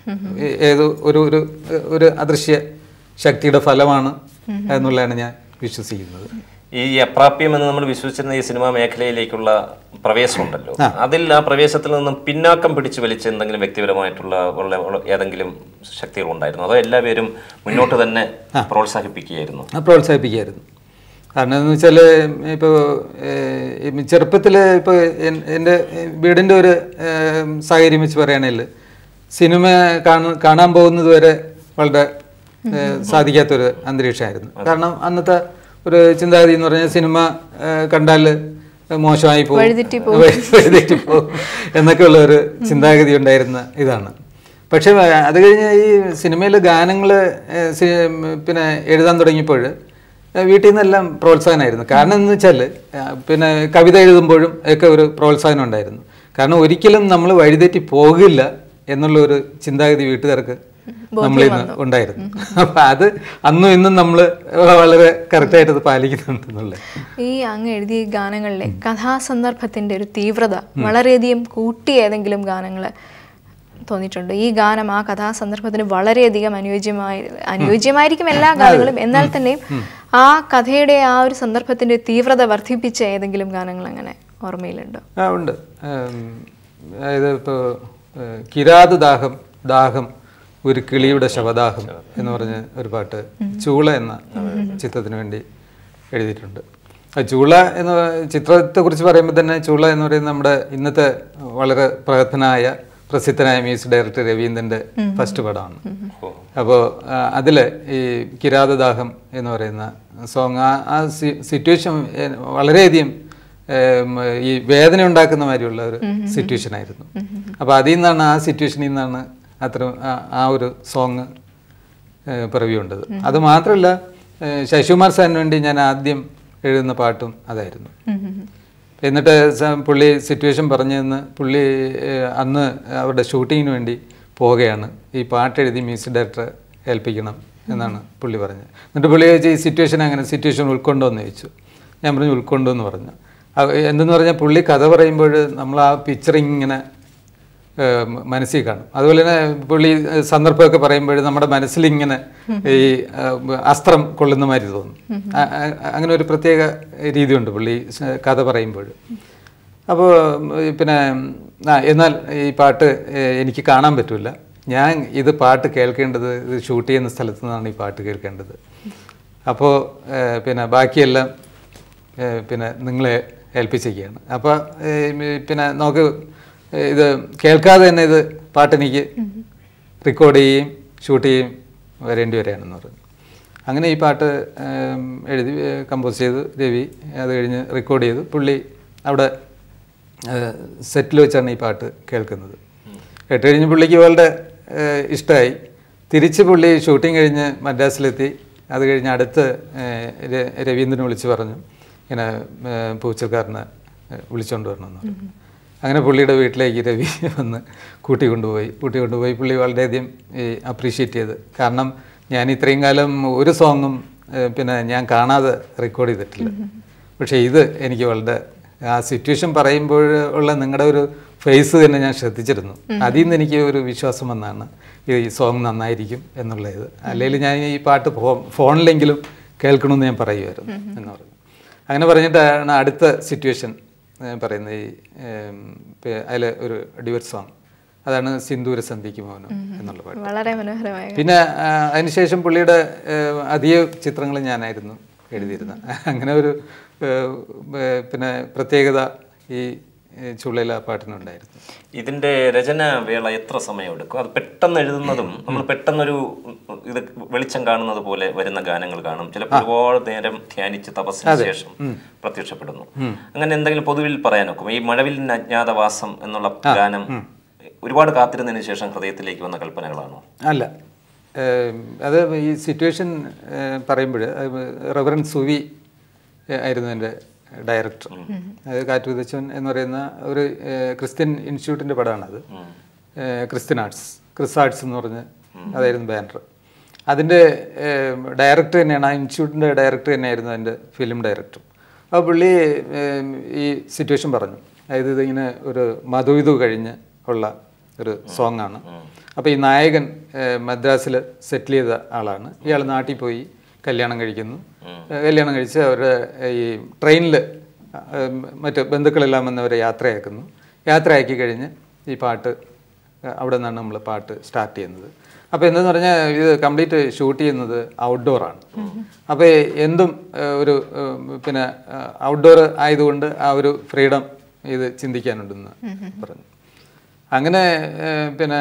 ഏ- ഏതോ ഒരു ഒരു ഒരു അദൃശ്യ ശക്തിയുടെ ഫലമാണ് എന്നുള്ളതാണ് ഞാൻ വിശ്വസിക്കുന്നത് ഈ അപ്രാപ്യം എന്ന് നമ്മൾ വിശ്വസിച്ചിരുന്ന ഈ സിനിമാ മേഖലയിലേക്കുള്ള പ്രവേശമുണ്ടല്ലോ അതിൽ ആ പ്രവേശത്തിൽ നിന്നും പിന്നാക്കം പിടിച്ചു വലിച്ച എന്തെങ്കിലും വ്യക്തിപരമായിട്ടുള്ള ഉള്ള ഉള്ള ഏതെങ്കിലും ശക്തികൾ ഉണ്ടായിരുന്നു അതോ എല്ലാവരും മുന്നോട്ട് തന്നെ പ്രോത്സാഹിപ്പിക്കുകയായിരുന്നു ആ പ്രോത്സാഹിപ്പിക്കുകയായിരുന്നു കാരണം എന്ന് വെച്ചാൽ ഇപ്പോൾ ചെറുപ്പത്തിൽ ഇപ്പോൾ എൻ്റെ വീടിൻ്റെ ഒരു ഏഹ്, സാഹചര്യം വെച്ച് പറയുകയാണെങ്കിൽ സിനിമ കാണ കാണാൻ പോകുന്നത് വരെ വളരെ ഏഹ്, സാധിക്കാത്തൊരു അന്തരീക്ഷമായിരുന്നു കാരണം അന്നത്തെ ഒരു ചിന്താഗതി എന്ന് പറഞ്ഞാൽ സിനിമ ഏഹ്, കണ്ടാൽ മോശമായി പോകും വഴി- വഴിതെറ്റി പോകും എന്നൊക്കെയുള്ള ഒരു ചിന്താഗതി ഉണ്ടായിരുന്ന ഇതാണ് പക്ഷേ അത് കഴിഞ്ഞ് ഈ സിനിമയിലെ ഗാനങ്ങൾ പിന്നെ എഴുതാൻ തുടങ്ങിയപ്പോൾ ഏഹ് വീട്ടിൽ നിന്നെല്ലാം പ്രോത്സാഹനമായിരുന്നു കാരണം എന്ന് വെച്ചാൽ പിന്നെ കവിത എഴുതുമ്പോഴും ഒക്കെ ഒരു പ്രോത്സാഹനം ഉണ്ടായിരുന്നു കാരണം ഒരിക്കലും നമ്മൾ വഴിതെറ്റി പോകില്ല എന്നുള്ള ഒരു ചിന്താഗതി വീട്ടുകാർക്ക് നമ്മളിൽ നിന്ന് ഉണ്ടായിരുന്നു അപ്പം അത് അന്നും ഇന്നും നമ്മൾ വളരെ കറക്റ്റായിട്ട് അത് പാലിക്കുന്നുണ്ട് എന്നുള്ളത് ഈ അങ്ങ് എഴുതിയ ഗാനങ്ങളിലെ കഥാസന്ദർഭത്തിന്റെ ഒരു തീവ്രത വളരെയധികം കൂട്ടിയ ഏതെങ്കിലും ഗാനങ്ങൾ തോന്നിയിട്ടുണ്ട് ഈ ഗാനം ആ കഥാസന്ദർഭത്തിന് വളരെയധികം അനുയോജ്യമായി അനുയോജ്യമായിരിക്കും എല്ലാ ഗാനങ്ങളും എന്നാൽ തന്നെയും ആ കഥയുടെ ആ ഒരു സന്ദർഭത്തിന്റെ തീവ്രത വർദ്ധിപ്പിച്ച ഏതെങ്കിലും ഗാനങ്ങൾ അങ്ങനെ ഓർമ്മയിലുണ്ടോ ആ ഉണ്ട് ഉം, അതായത് ഇപ്പോൾ കിരാത് ദാഹം ദാഹം ഒരു കിളിയുടെ ശവദാഹം എന്ന് പറഞ്ഞ ഒരു പാട്ട് ചൂള എന്ന ചിത്രത്തിന് വേണ്ടി എഴുതിയിട്ടുണ്ട് ആ ചൂള എന്ന ചിത്രത്തെ കുറിച്ച് പറയുമ്പോൾ തന്നെ ചൂള എന്ന് പറയുന്നത് നമ്മുടെ ഇന്നത്തെ വളരെ പ്രഗത്ഭനായ പ്രസിദ്ധനായ മ്യൂസിക് ഡയറക്ടർ രവീന്ദ്രൻ്റെ ഫസ്റ്റ് പടമാണ് അപ്പോൾ അതിൽ ഈ കിരാതദാഹം എന്ന് പറയുന്ന സോങ് ആ ആ സിറ്റുവേഷൻ വളരെയധികം ഏം, ഈ വേദന ഉണ്ടാക്കുന്ന മാതിരിയുള്ള ഒരു സിറ്റുവേഷൻ ആയിരുന്നു അപ്പോൾ അതിൽ നിന്നാണ് ആ സിറ്റുവേഷനിൽ നിന്നാണ് അത്ര ആ- ആ ഒരു സോങ് പിറവിയുണ്ടത് അത് മാത്രമല്ല ഏ, ശശികുമാർ സാറിന് വേണ്ടി ഞാൻ ആദ്യം എഴുതുന്ന പാട്ടും അതായിരുന്നു എന്നിട്ട് സ- പുള്ളി സിറ്റുവേഷൻ പറഞ്ഞു തന്ന് പുള്ളി ഏഹ്, അന്ന് അവരുടെ ഷൂട്ടിങ്ങിന് വേണ്ടി പോവുകയാണ് ഈ പാട്ട് എഴുതി മ്യൂസിക് ഡയറക്ടറെ ഏൽപ്പിക്കണം എന്നാണ് പുള്ളി പറഞ്ഞത് എന്നിട്ട് പുള്ളി ചോദിച്ചു ഈ സിറ്റുവേഷൻ അങ്ങനെ സിറ്റുവേഷൻ ഉൾക്കൊണ്ടോ എന്ന് ചോദിച്ചു ഞാൻ പറഞ്ഞു ഉൾക്കൊണ്ടു എന്ന് പറഞ്ഞു അ- എന്തെന്ന് പറഞ്ഞാൽ പുള്ളി കഥ പറയുമ്പോൾ നമ്മൾ ആ പിക്ചർ ഇങ്ങനെ ഏഹ് മ- മനസ്സിൽ കാണും അതുപോലെ തന്നെ പുള്ളി ഏഹ് സന്ദർഭമൊക്കെ പറയുമ്പോൾ നമ്മുടെ മനസ്സിൽ ഇങ്ങനെ ഈ ഏഹ് അസ്ത്രം കൊള്ളുന്ന മാതിരി തോന്നും അ- അ- അങ്ങനെ ഒരു പ്രത്യേക രീതിയുണ്ട് പുള്ളി സ- കഥ പറയുമ്പോൾ അപ്പോൾ പിന്നെ ആ എന്നാൽ ഈ പാട്ട് ഏഹ് എനിക്ക് കാണാൻ പറ്റില്ല ഞാൻ ഇത് പാട്ട് കേൾക്കേണ്ടത് ഇത് ഷൂട്ട് ചെയ്യുന്ന സ്ഥലത്ത് നിന്നാണ് ഈ പാട്ട് കേൾക്കേണ്ടത് അപ്പോൾ ഏഹ് പിന്നെ ബാക്കിയെല്ലാം ഏഹ് പിന്നെ നിങ്ങളെ ഏൽപ്പിച്ചിരിക്കുകയാണ് അപ്പോൾ പിന്നെ നമുക്ക് ഇത് കേൾക്കാതെ തന്നെ ഇത് പാട്ടെനിക്ക് റെക്കോർഡ് ചെയ്യുകയും ഷൂട്ട് ചെയ്യുകയും വരേണ്ടി വരികയാണെന്ന് പറഞ്ഞു അങ്ങനെ ഈ പാട്ട് ഏം, എഴുതി കമ്പോസ് ചെയ്തു രവി അത് കഴിഞ്ഞ് റെക്കോർഡ് ചെയ്തു പുള്ളി അവിടെ സെറ്റിൽ വെച്ചാണ് ഈ പാട്ട് കേൾക്കുന്നത് കേട്ട് കഴിഞ്ഞ് പുള്ളിക്ക് വളരെ ഏഹ്, ഇഷ്ടമായി തിരിച്ച് പുള്ളി ഷൂട്ടിംഗ് കഴിഞ്ഞ് മദ്രാസിലെത്തി അത് കഴിഞ്ഞ് അടുത്ത് ഏഹ്, ര- രവീന്ദ്രനെ വിളിച്ച് പറഞ്ഞു ഇങ്ങനെ ഏഹ്, പൂച്ചക്കാരനെ ഏഹ്, വിളിച്ചുകൊണ്ട് വരണമെന്ന് പറഞ്ഞു അങ്ങനെ പുള്ളിയുടെ വീട്ടിലേക്ക് രവി വന്ന് കൂട്ടി കൊണ്ടുപോയി കൂട്ടി കൊണ്ടുപോയി പുള്ളി വളരെയധികം ഈ അപ്രീഷിയേറ്റ് ചെയ്ത് കാരണം ഞാൻ ഇത്രയും കാലം ഒരു സോങ്ങും ഏഹ്, പിന്നെ ഞാൻ കാണാതെ റെക്കോർഡ് ചെയ്തിട്ടില്ല പക്ഷേ ഇത് എനിക്ക് വളരെ ആ സിറ്റുവേഷൻ പറയുമ്പോൾ ഉള്ള നിങ്ങളുടെ ഒരു ഫേസ് തന്നെ ഞാൻ ശ്രദ്ധിച്ചിരുന്നു അതിൽ നിന്ന് എനിക്ക് ഒരു വിശ്വാസം വന്നാണ് ഈ സോങ് നന്നായിരിക്കും എന്നുള്ളത് അല്ലെങ്കിൽ ഞാൻ ഈ പാട്ട് ഫോ- ഫോണിലെങ്കിലും കേൾക്കണമെന്ന് ഞാൻ പറയുമായിരുന്നു എന്ന് പറഞ്ഞു അങ്ങനെ പറഞ്ഞിട്ടാണ് അടുത്ത സിറ്റുവേഷൻ പറയുന്നത് ഈ അതിൽ ഒരു ഡിവറ്റ് സോങ് അതാണ് സിന്ദൂര സന്ധിക്ക് മോഹനം എന്നുള്ള പാട്ട് വളരെ മനോഹരമായ പിന്നെ ആ, അതിനുശേഷം പുള്ളിയുടെ ഏഹ്, അധിക ചിത്രങ്ങൾ ഞാനായിരുന്നു എഴുതിയിരുന്നത് അങ്ങനെ ഒരു ഏഹ്, ഏഹ്, പിന്നെ പ്രത്യേകത ഈ ഏഹ്, ചുള്ളില പാട്ടിനുണ്ടായിരുന്നു ഇതിന്റെ രചന വേള എത്ര സമയം എടുക്കും അത് പെട്ടെന്ന് എഴുതുന്നതും നമ്മൾ പെട്ടെന്നൊരു ഉം, ഇത് വെളിച്ചം കാണുന്നത് പോലെ വരുന്ന ഗാനങ്ങൾ കാണും ചിലപ്പോൾ ഒരുപാട് നേരം ധ്യാനിച്ച് തപസ്സിന് ശേഷം പ്രത്യക്ഷപ്പെടുന്നു അങ്ങനെ എന്തെങ്കിലും പൊതുവിൽ പറയാനൊക്കും ഈ മഴവിൽ അജ്ഞാതവാസം എന്നുള്ള ഗാനം ഒരുപാട് കാത്തിരുന്നതിന് ശേഷം ഹൃദയത്തിലേക്ക് വന്ന കൽപ്പനകളാണോ അല്ല ഏഹ്, അത് ഈ സിറ്റുവേഷൻ പറയുമ്പോൾ റവറൻ സുവി ഏഹ്, ആയിരുന്നു എൻ്റെ ഡയറക്ടർ അത് കാറ്റ് വിതച്ചവൻ എന്ന് പറയുന്ന ഒരു ഏഹ്, ക്രിസ്ത്യൻ ഇൻസ്റ്റിറ്റ്യൂട്ടിൻ്റെ പടമാണത് ഏഹ്, ക്രിസ്ത്യൻ ആർട്സ് ക്രിസ് ആർട്സ് എന്ന് പറഞ്ഞ് അതായിരുന്നു ബാനർ അതിൻ്റെ ഡയറക്ടർ തന്നെയാണ് ആ ഇൻസ്റ്റിറ്റ്യൂട്ടിൻ്റെ ഡയറക്ടർ തന്നെയായിരുന്നു അതിൻ്റെ ഫിലിം ഡയറക്ടർ അപ്പോൾ പുള്ളി ഏഹ്, ഈ സിറ്റുവേഷൻ പറഞ്ഞു അതായത് ഇതിങ്ങനെ ഒരു മധുവിധു കഴിഞ്ഞ് ഉള്ള ഒരു സോങ് ആണ് അപ്പോൾ ഈ നായകൻ മദ്രാസിൽ സെറ്റിൽ ചെയ്ത ആളാണ് ഇയാൾ നാട്ടിൽ പോയി കല്യാണം കഴിക്കുന്നു ഏഹ് കല്യാണം കഴിച്ച് അവരുടെ ഈ ട്രെയിനിൽ മറ്റ് ബന്ധുക്കളെല്ലാം വന്ന് അവരെ യാത്രയാക്കുന്നു യാത്രയാക്കി കഴിഞ്ഞ് ഈ പാട്ട് ഏഹ് അവിടെ നിന്നാണ് നമ്മൾ പാട്ട് സ്റ്റാർട്ട് ചെയ്യുന്നത് അപ്പോൾ എന്തെന്ന് പറഞ്ഞാൽ ഇത് കംപ്ലീറ്റ് ഷൂട്ട് ചെയ്യുന്നത് ഔട്ട്ഡോറാണ് അപ്പോൾ എന്തും ഏഹ് ഒരു ഏഹ് പിന്നെ ഔട്ട്ഡോർ ആയതുകൊണ്ട് ആ ഒരു ഫ്രീഡം ഇത് ചിന്തിക്കാനുണ്ടെന്ന് പറഞ്ഞു അങ്ങനെ ഏഹ് പിന്നെ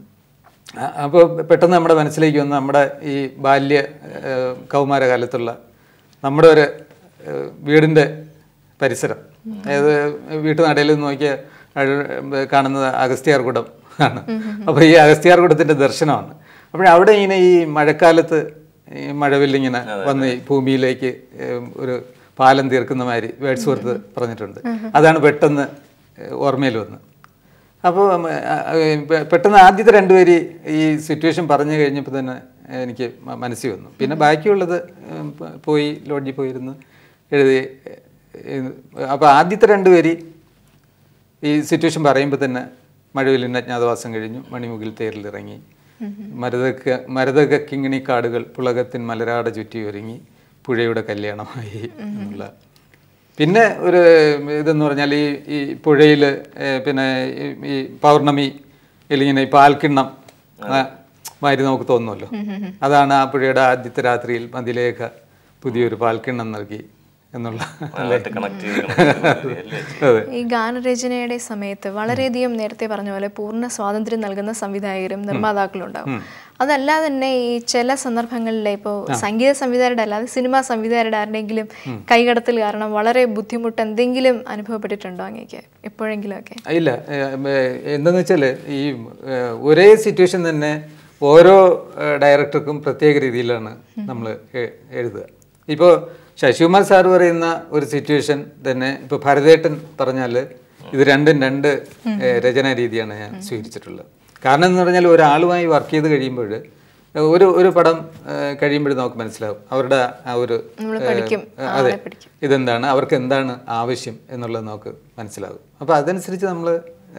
അപ്പോൾ പെട്ടെന്ന് നമ്മുടെ മനസ്സിലേക്ക് വന്ന് നമ്മുടെ ഈ ബാല്യ ഏഹ് കൗമാരകാലത്തുള്ള നമ്മുടെ ഒരു ഏഹ് വീടിൻ്റെ പരിസരം അതായത് വീട്ടുനടയിൽ നിന്ന് നോക്കിയാൽ അഴ- കാണുന്നത് അഗസ്ത്യാർകൂടം ആണ് അപ്പോൾ ഈ അഗസ്ത്യാർകൂടത്തിൻ്റെ ദർശനമാണ് അപ്പോൾ അവിടെ ഇങ്ങനെ ഈ മഴക്കാലത്ത് ഈ മഴവില്ലിങ്ങനെ വന്ന് ഈ ഭൂമിയിലേക്ക് ഏഹ് ഒരു പാലം തീർക്കുന്ന മാതിരി വേഡ്സ്വർത്ത് പറഞ്ഞിട്ടുണ്ട് അതാണ് പെട്ടെന്ന് ഏഹ് ഓർമ്മയിൽ വന്നത് അപ്പോൾ പെട്ടെന്ന് ആദ്യത്തെ രണ്ടുപേര് ഈ സിറ്റുവേഷൻ പറഞ്ഞു കഴിഞ്ഞപ്പോൾ തന്നെ എനിക്ക് മ- മനസ്സിൽ വന്നു പിന്നെ ബാക്കിയുള്ളത് ഉം, പ- പോയി ലോഡ്ജിൽ പോയിരുന്ന് എഴുതി അപ്പോൾ ആദ്യത്തെ രണ്ടുപേര് ഈ സിറ്റുവേഷൻ പറയുമ്പോൾ തന്നെ മഴവിലിൻ്റെ അജ്ഞാതവാസം കഴിഞ്ഞു മണിമുകിൽ തേരിലിറങ്ങി മരതക മരതക കിങ്ങിണി കാടുകൾ പുളകത്തിൻ മലരാട ചുറ്റി ഒരുങ്ങി പുഴയുടെ കല്യാണമായി എന്നുള്ള പിന്നെ ഒരു ഇതെന്ന് പറഞ്ഞാൽ ഈ ഈ പുഴയിൽ പിന്നെ ഈ- ഈ പൗർണമി ഇങ്ങനെ ഈ പാൽക്കിണ്ണം ആ, മാതിരി നമുക്ക് തോന്നുമല്ലോ അതാണ് ആ പുഴയുടെ ആദ്യത്തെ രാത്രിയിൽ മതിലേഖ പുതിയൊരു പാൽക്കിണ്ണം നൽകി എന്നുള്ള നല്ലതായിട്ട് കണക്ട് ചെയ്ത് connect ചെയ്ത് അല്ലേ അതെ ഈ ഗാനരചനയുടെ സമയത്ത് വളരെയധികം നേരത്തെ പറഞ്ഞ പോലെ പൂർണ്ണ സ്വാതന്ത്ര്യം നൽകുന്ന സംവിധായകരും നിർമ്മാതാക്കളും ഉണ്ടാവും അതല്ലാതെ തന്നെ ഈ ചില സന്ദർഭങ്ങളിൽ ഇപ്പോൾ സംഗീത സംവിധായകരുടെ അല്ലാതെ സിനിമാ സംവിധായകരുടെ ആരുടെയെങ്കിലും കൈകടത്തൽ കാരണം വളരെ ബുദ്ധിമുട്ട് എന്തെങ്കിലും അനുഭവപ്പെട്ടിട്ടുണ്ടോ അങ്ങേക്ക് എപ്പോഴെങ്കിലും ഒക്കെ ഇല്ല ഏഹ്, ഏഹ്, എന്തെന്ന് വെച്ചാൽ ഈ ഏഹ്, ഒരേ സിറ്റുവേഷൻ തന്നെ ഓരോ ഏഹ്, ഡയറക്ടർക്കും പ്രത്യേക രീതിയിലാണ് നമ്മൾ എഴുതുക ഇപ്പോൾ ശശികുമാർ സാർ പറയുന്ന ഒരു സിറ്റുവേഷൻ തന്നെ ഇപ്പോൾ ഭരതേട്ടൻ പറഞ്ഞാൽ ഇത് രണ്ടും രണ്ട് ഏഹ്, രചനാ രീതിയാണ് ഞാൻ സ്വീകരിച്ചിട്ടുള്ളത് കാരണം എന്ന് പറഞ്ഞാൽ ഒരാളുമായി വർക്ക് ചെയ്ത് കഴിയുമ്പോൾ ഒരു ഒരു പടം കഴിയുമ്പോൾ നമുക്ക് മനസ്സിലാവും അവരുടെ ആ ഒരു പഠിക്കും, ഏഹ്, അതെ ഇതെന്താണ് അവർക്ക് എന്താണ് ആവശ്യം എന്നുള്ളത് നമുക്ക് മനസ്സിലാകും അപ്പോൾ അതനുസരിച്ച് നമ്മൾ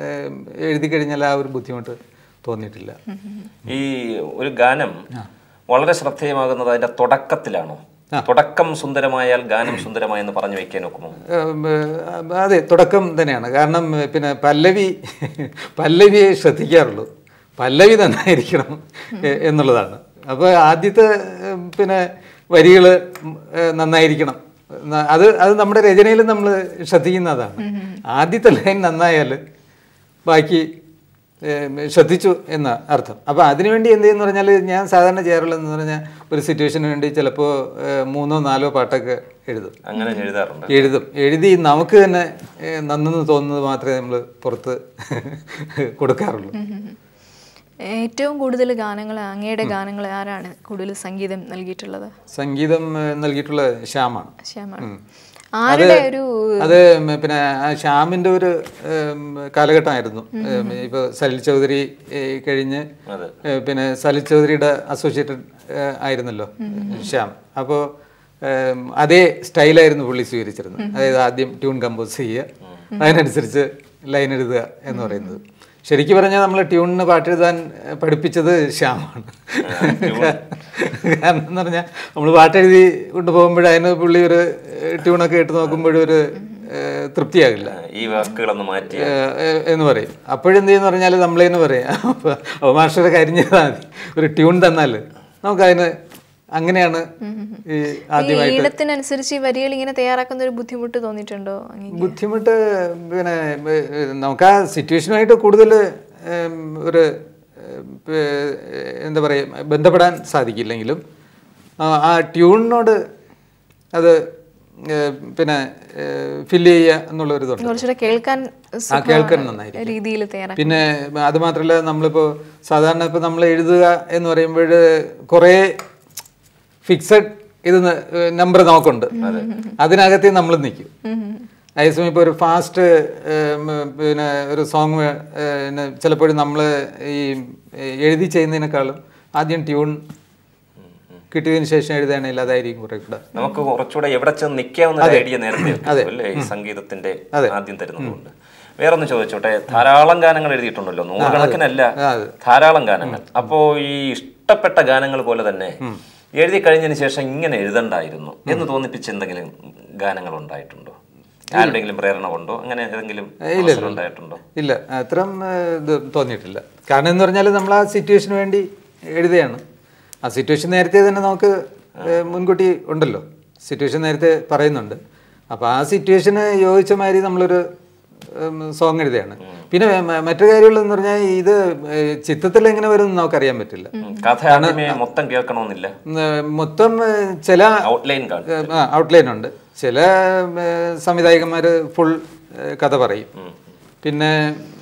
എഴുതി കഴിഞ്ഞാൽ ആ ഒരു ബുദ്ധിമുട്ട് തോന്നിയിട്ടില്ല ഈ ഒരു ഗാനം വളരെ ശ്രദ്ധേയമാകുന്നത് അതിന്റെ തുടക്കത്തിലാണോ തുടക്കം സുന്ദരമായാൽ ഗാനം സുന്ദരമായെന്ന് പറഞ്ഞു വെക്കാൻ ഒക്കുമോ ഏം, ഏഹ്, അതെ തുടക്കം തന്നെയാണ് കാരണം ഏഹ്, പിന്നെ പല്ലവി പല്ലവിയെ ശ്രദ്ധിക്കാറുള്ളൂ പല്ലവി നന്നായിരിക്കണം എ- എന്നുള്ളതാണ് അപ്പോൾ ആദ്യത്തെ ഏഹ്, പിന്നെ വരികൾ നന്നായിരിക്കണം ന- അത് അത് നമ്മുടെ രചനയിൽ നമ്മൾ ശ്രദ്ധിക്കുന്നതാണ് ആദ്യത്തെ ലൈൻ നന്നായാൽ ബാക്കി ഏം, ശ്രദ്ധിച്ചു എന്ന അർത്ഥം അപ്പോൾ അതിനുവേണ്ടി എന്ത് ചെയ്യുന്നു പറഞ്ഞാൽ ഞാൻ സാധാരണ ചെയ്യാറുള്ളതെന്ന് പറഞ്ഞാൽ ഒരു സിറ്റുവേഷന് വേണ്ടി ചിലപ്പോൾ മൂന്നോ നാലോ പാട്ടൊക്കെ എഴുതും അങ്ങനെ എഴുതാറുണ്ട് എഴുതും എഴുതി നമുക്ക് തന്നെ ഏഹ്, നന്നെന്ന് തോന്നുന്നത് മാത്രമേ നമ്മൾ പുറത്ത് കൊടുക്കാറുള്ളൂ ഏറ്റവും കൂടുതൽ ഗാനങ്ങൾ അങ്ങയുടെ ഗാനങ്ങൾ ആരാണ് കൂടുതൽ സംഗീതം നൽകിയിട്ടുള്ളത് സംഗീതം ഏഹ്, നൽകിയിട്ടുള്ള ശ്യാമാണ് ശ്യാമാണ് ആരുടെ ഒരു അത് ഉം, പിന്നെ ആ ശ്യാമിൻ്റെ ഒരു ഉം, കാലഘട്ടമായിരുന്നു ഉം, ഇപ്പോൾ സലിൽ ചൗധരി ഏഹ്, കഴിഞ്ഞ് അതെ. ഏഹ്, പിന്നെ സലിൽ ചൗധരിയുടെ അസോസിയേറ്റഡ് ഏഹ്, ആയിരുന്നല്ലോ ശ്യാം അപ്പോൾ അതേ സ്റ്റൈലായിരുന്നു പുള്ളി സ്വീകരിച്ചിരുന്നത് അതായത് ആദ്യം ട്യൂൺ കമ്പോസ് ചെയ്യുക അതിനനുസരിച്ച് ലൈൻ എഴുതുക എന്ന് പറയുന്നത് ശരിക്കും പറഞ്ഞാൽ നമ്മൾ ട്യൂണിന് പാട്ടെഴുതാൻ ഏഹ്, പഠിപ്പിച്ചത് ശ്യാമാണ് കാരണം എന്ന് പറഞ്ഞാൽ നമ്മൾ പാട്ടെഴുതി കൊണ്ടുപോകുമ്പോൾ അതിന് പുള്ളി ഒരു ഏഹ്, ട്യൂണൊക്കെ ഇട്ട് നോക്കുമ്പോഴൊരു ഏഹ്, തൃപ്തിയാകില്ല ഈ വാക്കുകളൊന്ന് മാറ്റി ഏഹ്, ഏഹ്, എന്ന് പറയും അപ്പോഴെന്ത് ചെയ്യുന്ന പറഞ്ഞാൽ നമ്മളേന്ന് പറയാം അപ്പോൾ അപ്പോൾ മാസ്റ്റർ കരിഞ്ഞതാൽ മതി ഒരു ട്യൂൺ തന്നാൽ നമുക്കതിന് അങ്ങനെയാണ് ഈ ഈ ആദ്യമായിട്ട് ഈണത്തിനനുസരിച്ച് ഈ വരികൾ ഇങ്ങനെ തയ്യാറാക്കുന്ന ഒരു ബുദ്ധിമുട്ട് തോന്നിയിട്ടുണ്ടോ അങ്ങേക്ക് ബുദ്ധിമുട്ട് പിന്നെ ഏഹ്, നമുക്ക് ആ സിറ്റുവേഷനുമായിട്ട് കൂടുതൽ ഏം, ഒരു ഏഹ്, പേ- എന്താ പറയുക ബന്ധപ്പെടാൻ സാധിക്കില്ലെങ്കിലും ആ, ആ ട്യൂണിനോട് അത് ഏഹ്, പിന്നെ ഫില്ല് ചെയ്യുക എന്നുള്ളൊരു ഇതുണ്ട് കുറച്ചുകൂടെ കേൾക്കാൻ ആ കേൾക്കാൻ നന്നായിരിക്കും രീതിയിൽ തയ്യാറാക്കും പിന്നെ അത് മാത്രമല്ല നമ്മളിപ്പോൾ സാധാരണ ഇപ്പോൾ നമ്മൾ എഴുതുക എന്ന് പറയുമ്പോൾ കുറേ ഫിക്സഡ് ഇത് നമ്പർ നമുക്കുണ്ട് അതിനകത്ത് നമ്മൾ നിൽക്കും അതേസമയം ഇപ്പോൾ ഒരു ഫാസ്റ്റ് പിന്നെ ഒരു സോങ് ചിലപ്പോഴും നമ്മൾ ഈ എഴുതി ചെയ്യുന്നതിനേക്കാളും ആദ്യം ട്യൂൺ കിട്ടിയതിന് ശേഷം എഴുതുകയാണെങ്കിൽ അതായിരിക്കും കുറേ കൂടെ നമുക്ക് കുറച്ചുകൂടെ എവിടെ ചെന്ന് നിൽക്കാവുന്ന ഒരു ഐഡിയ നേരത്തെ കിട്ടും അല്ലേ ഈ സംഗീതത്തിന്റെ ആദ്യം തരുന്നതുകൊണ്ട് വേറൊന്ന് ചോദിച്ചോട്ടെ ധാരാളം ഗാനങ്ങൾ എഴുതിയിട്ടുണ്ടല്ലോ നൂറുകണക്കിനല്ല ധാരാളം ഗാനങ്ങൾ അപ്പോ ഈ ഇഷ്ടപ്പെട്ട ഗാനങ്ങൾ പോലെ തന്നെ എഴുതി കഴിഞ്ഞതിന് ശേഷം ഇങ്ങനെ എഴുതണ്ടായിരുന്നു എന്ന് തോന്നിപ്പിച്ച എന്തെങ്കിലും ഗാനങ്ങൾ ഉണ്ടായിട്ടുണ്ടോ ആരുടെങ്കിലും പ്രേരണ കൊണ്ടോ അങ്ങനെ ഏതെങ്കിലും അവസരം ഉണ്ടായിട്ടുണ്ടോ ഇല്ല അത്രയും ഏഹ്, ഇത് തോന്നിയിട്ടില്ല കാരണം എന്ന് പറഞ്ഞാൽ നമ്മൾ ആ സിറ്റുവേഷന് വേണ്ടി എഴുതുകയാണ് ആ സിറ്റുവേഷൻ നേരത്തെ തന്നെ നമുക്ക് ഏഹ്, മുൻകൂട്ടി ഉണ്ടല്ലോ സിറ്റുവേഷൻ നേരത്തെ പറയുന്നുണ്ട് അപ്പോൾ ആ സിറ്റുവേഷന് യോജിച്ച മാതിരി നമ്മളൊരു സോങ് എഴുതുകയാണ് പിന്നെ മ- മറ്റൊരു കാര്യമുള്ളതെന്ന് പറഞ്ഞാൽ ഇത് ഏഹ്, ചിത്രത്തിൽ എങ്ങനെ വരും എന്ന് നമുക്കറിയാൻ പറ്റില്ല ഉം. കഥ ആദ്യമേ മൊത്തം കേൾക്കണമെന്നില്ല ഉം, മൊത്തം ഏഹ്, ചില ഔട്ട്ലൈൻ കാണും ഔട്ട്ലൈൻ ഉണ്ട് ചില സംവിധായകന്മാർ ഫുൾ കഥ പറയും പിന്നെ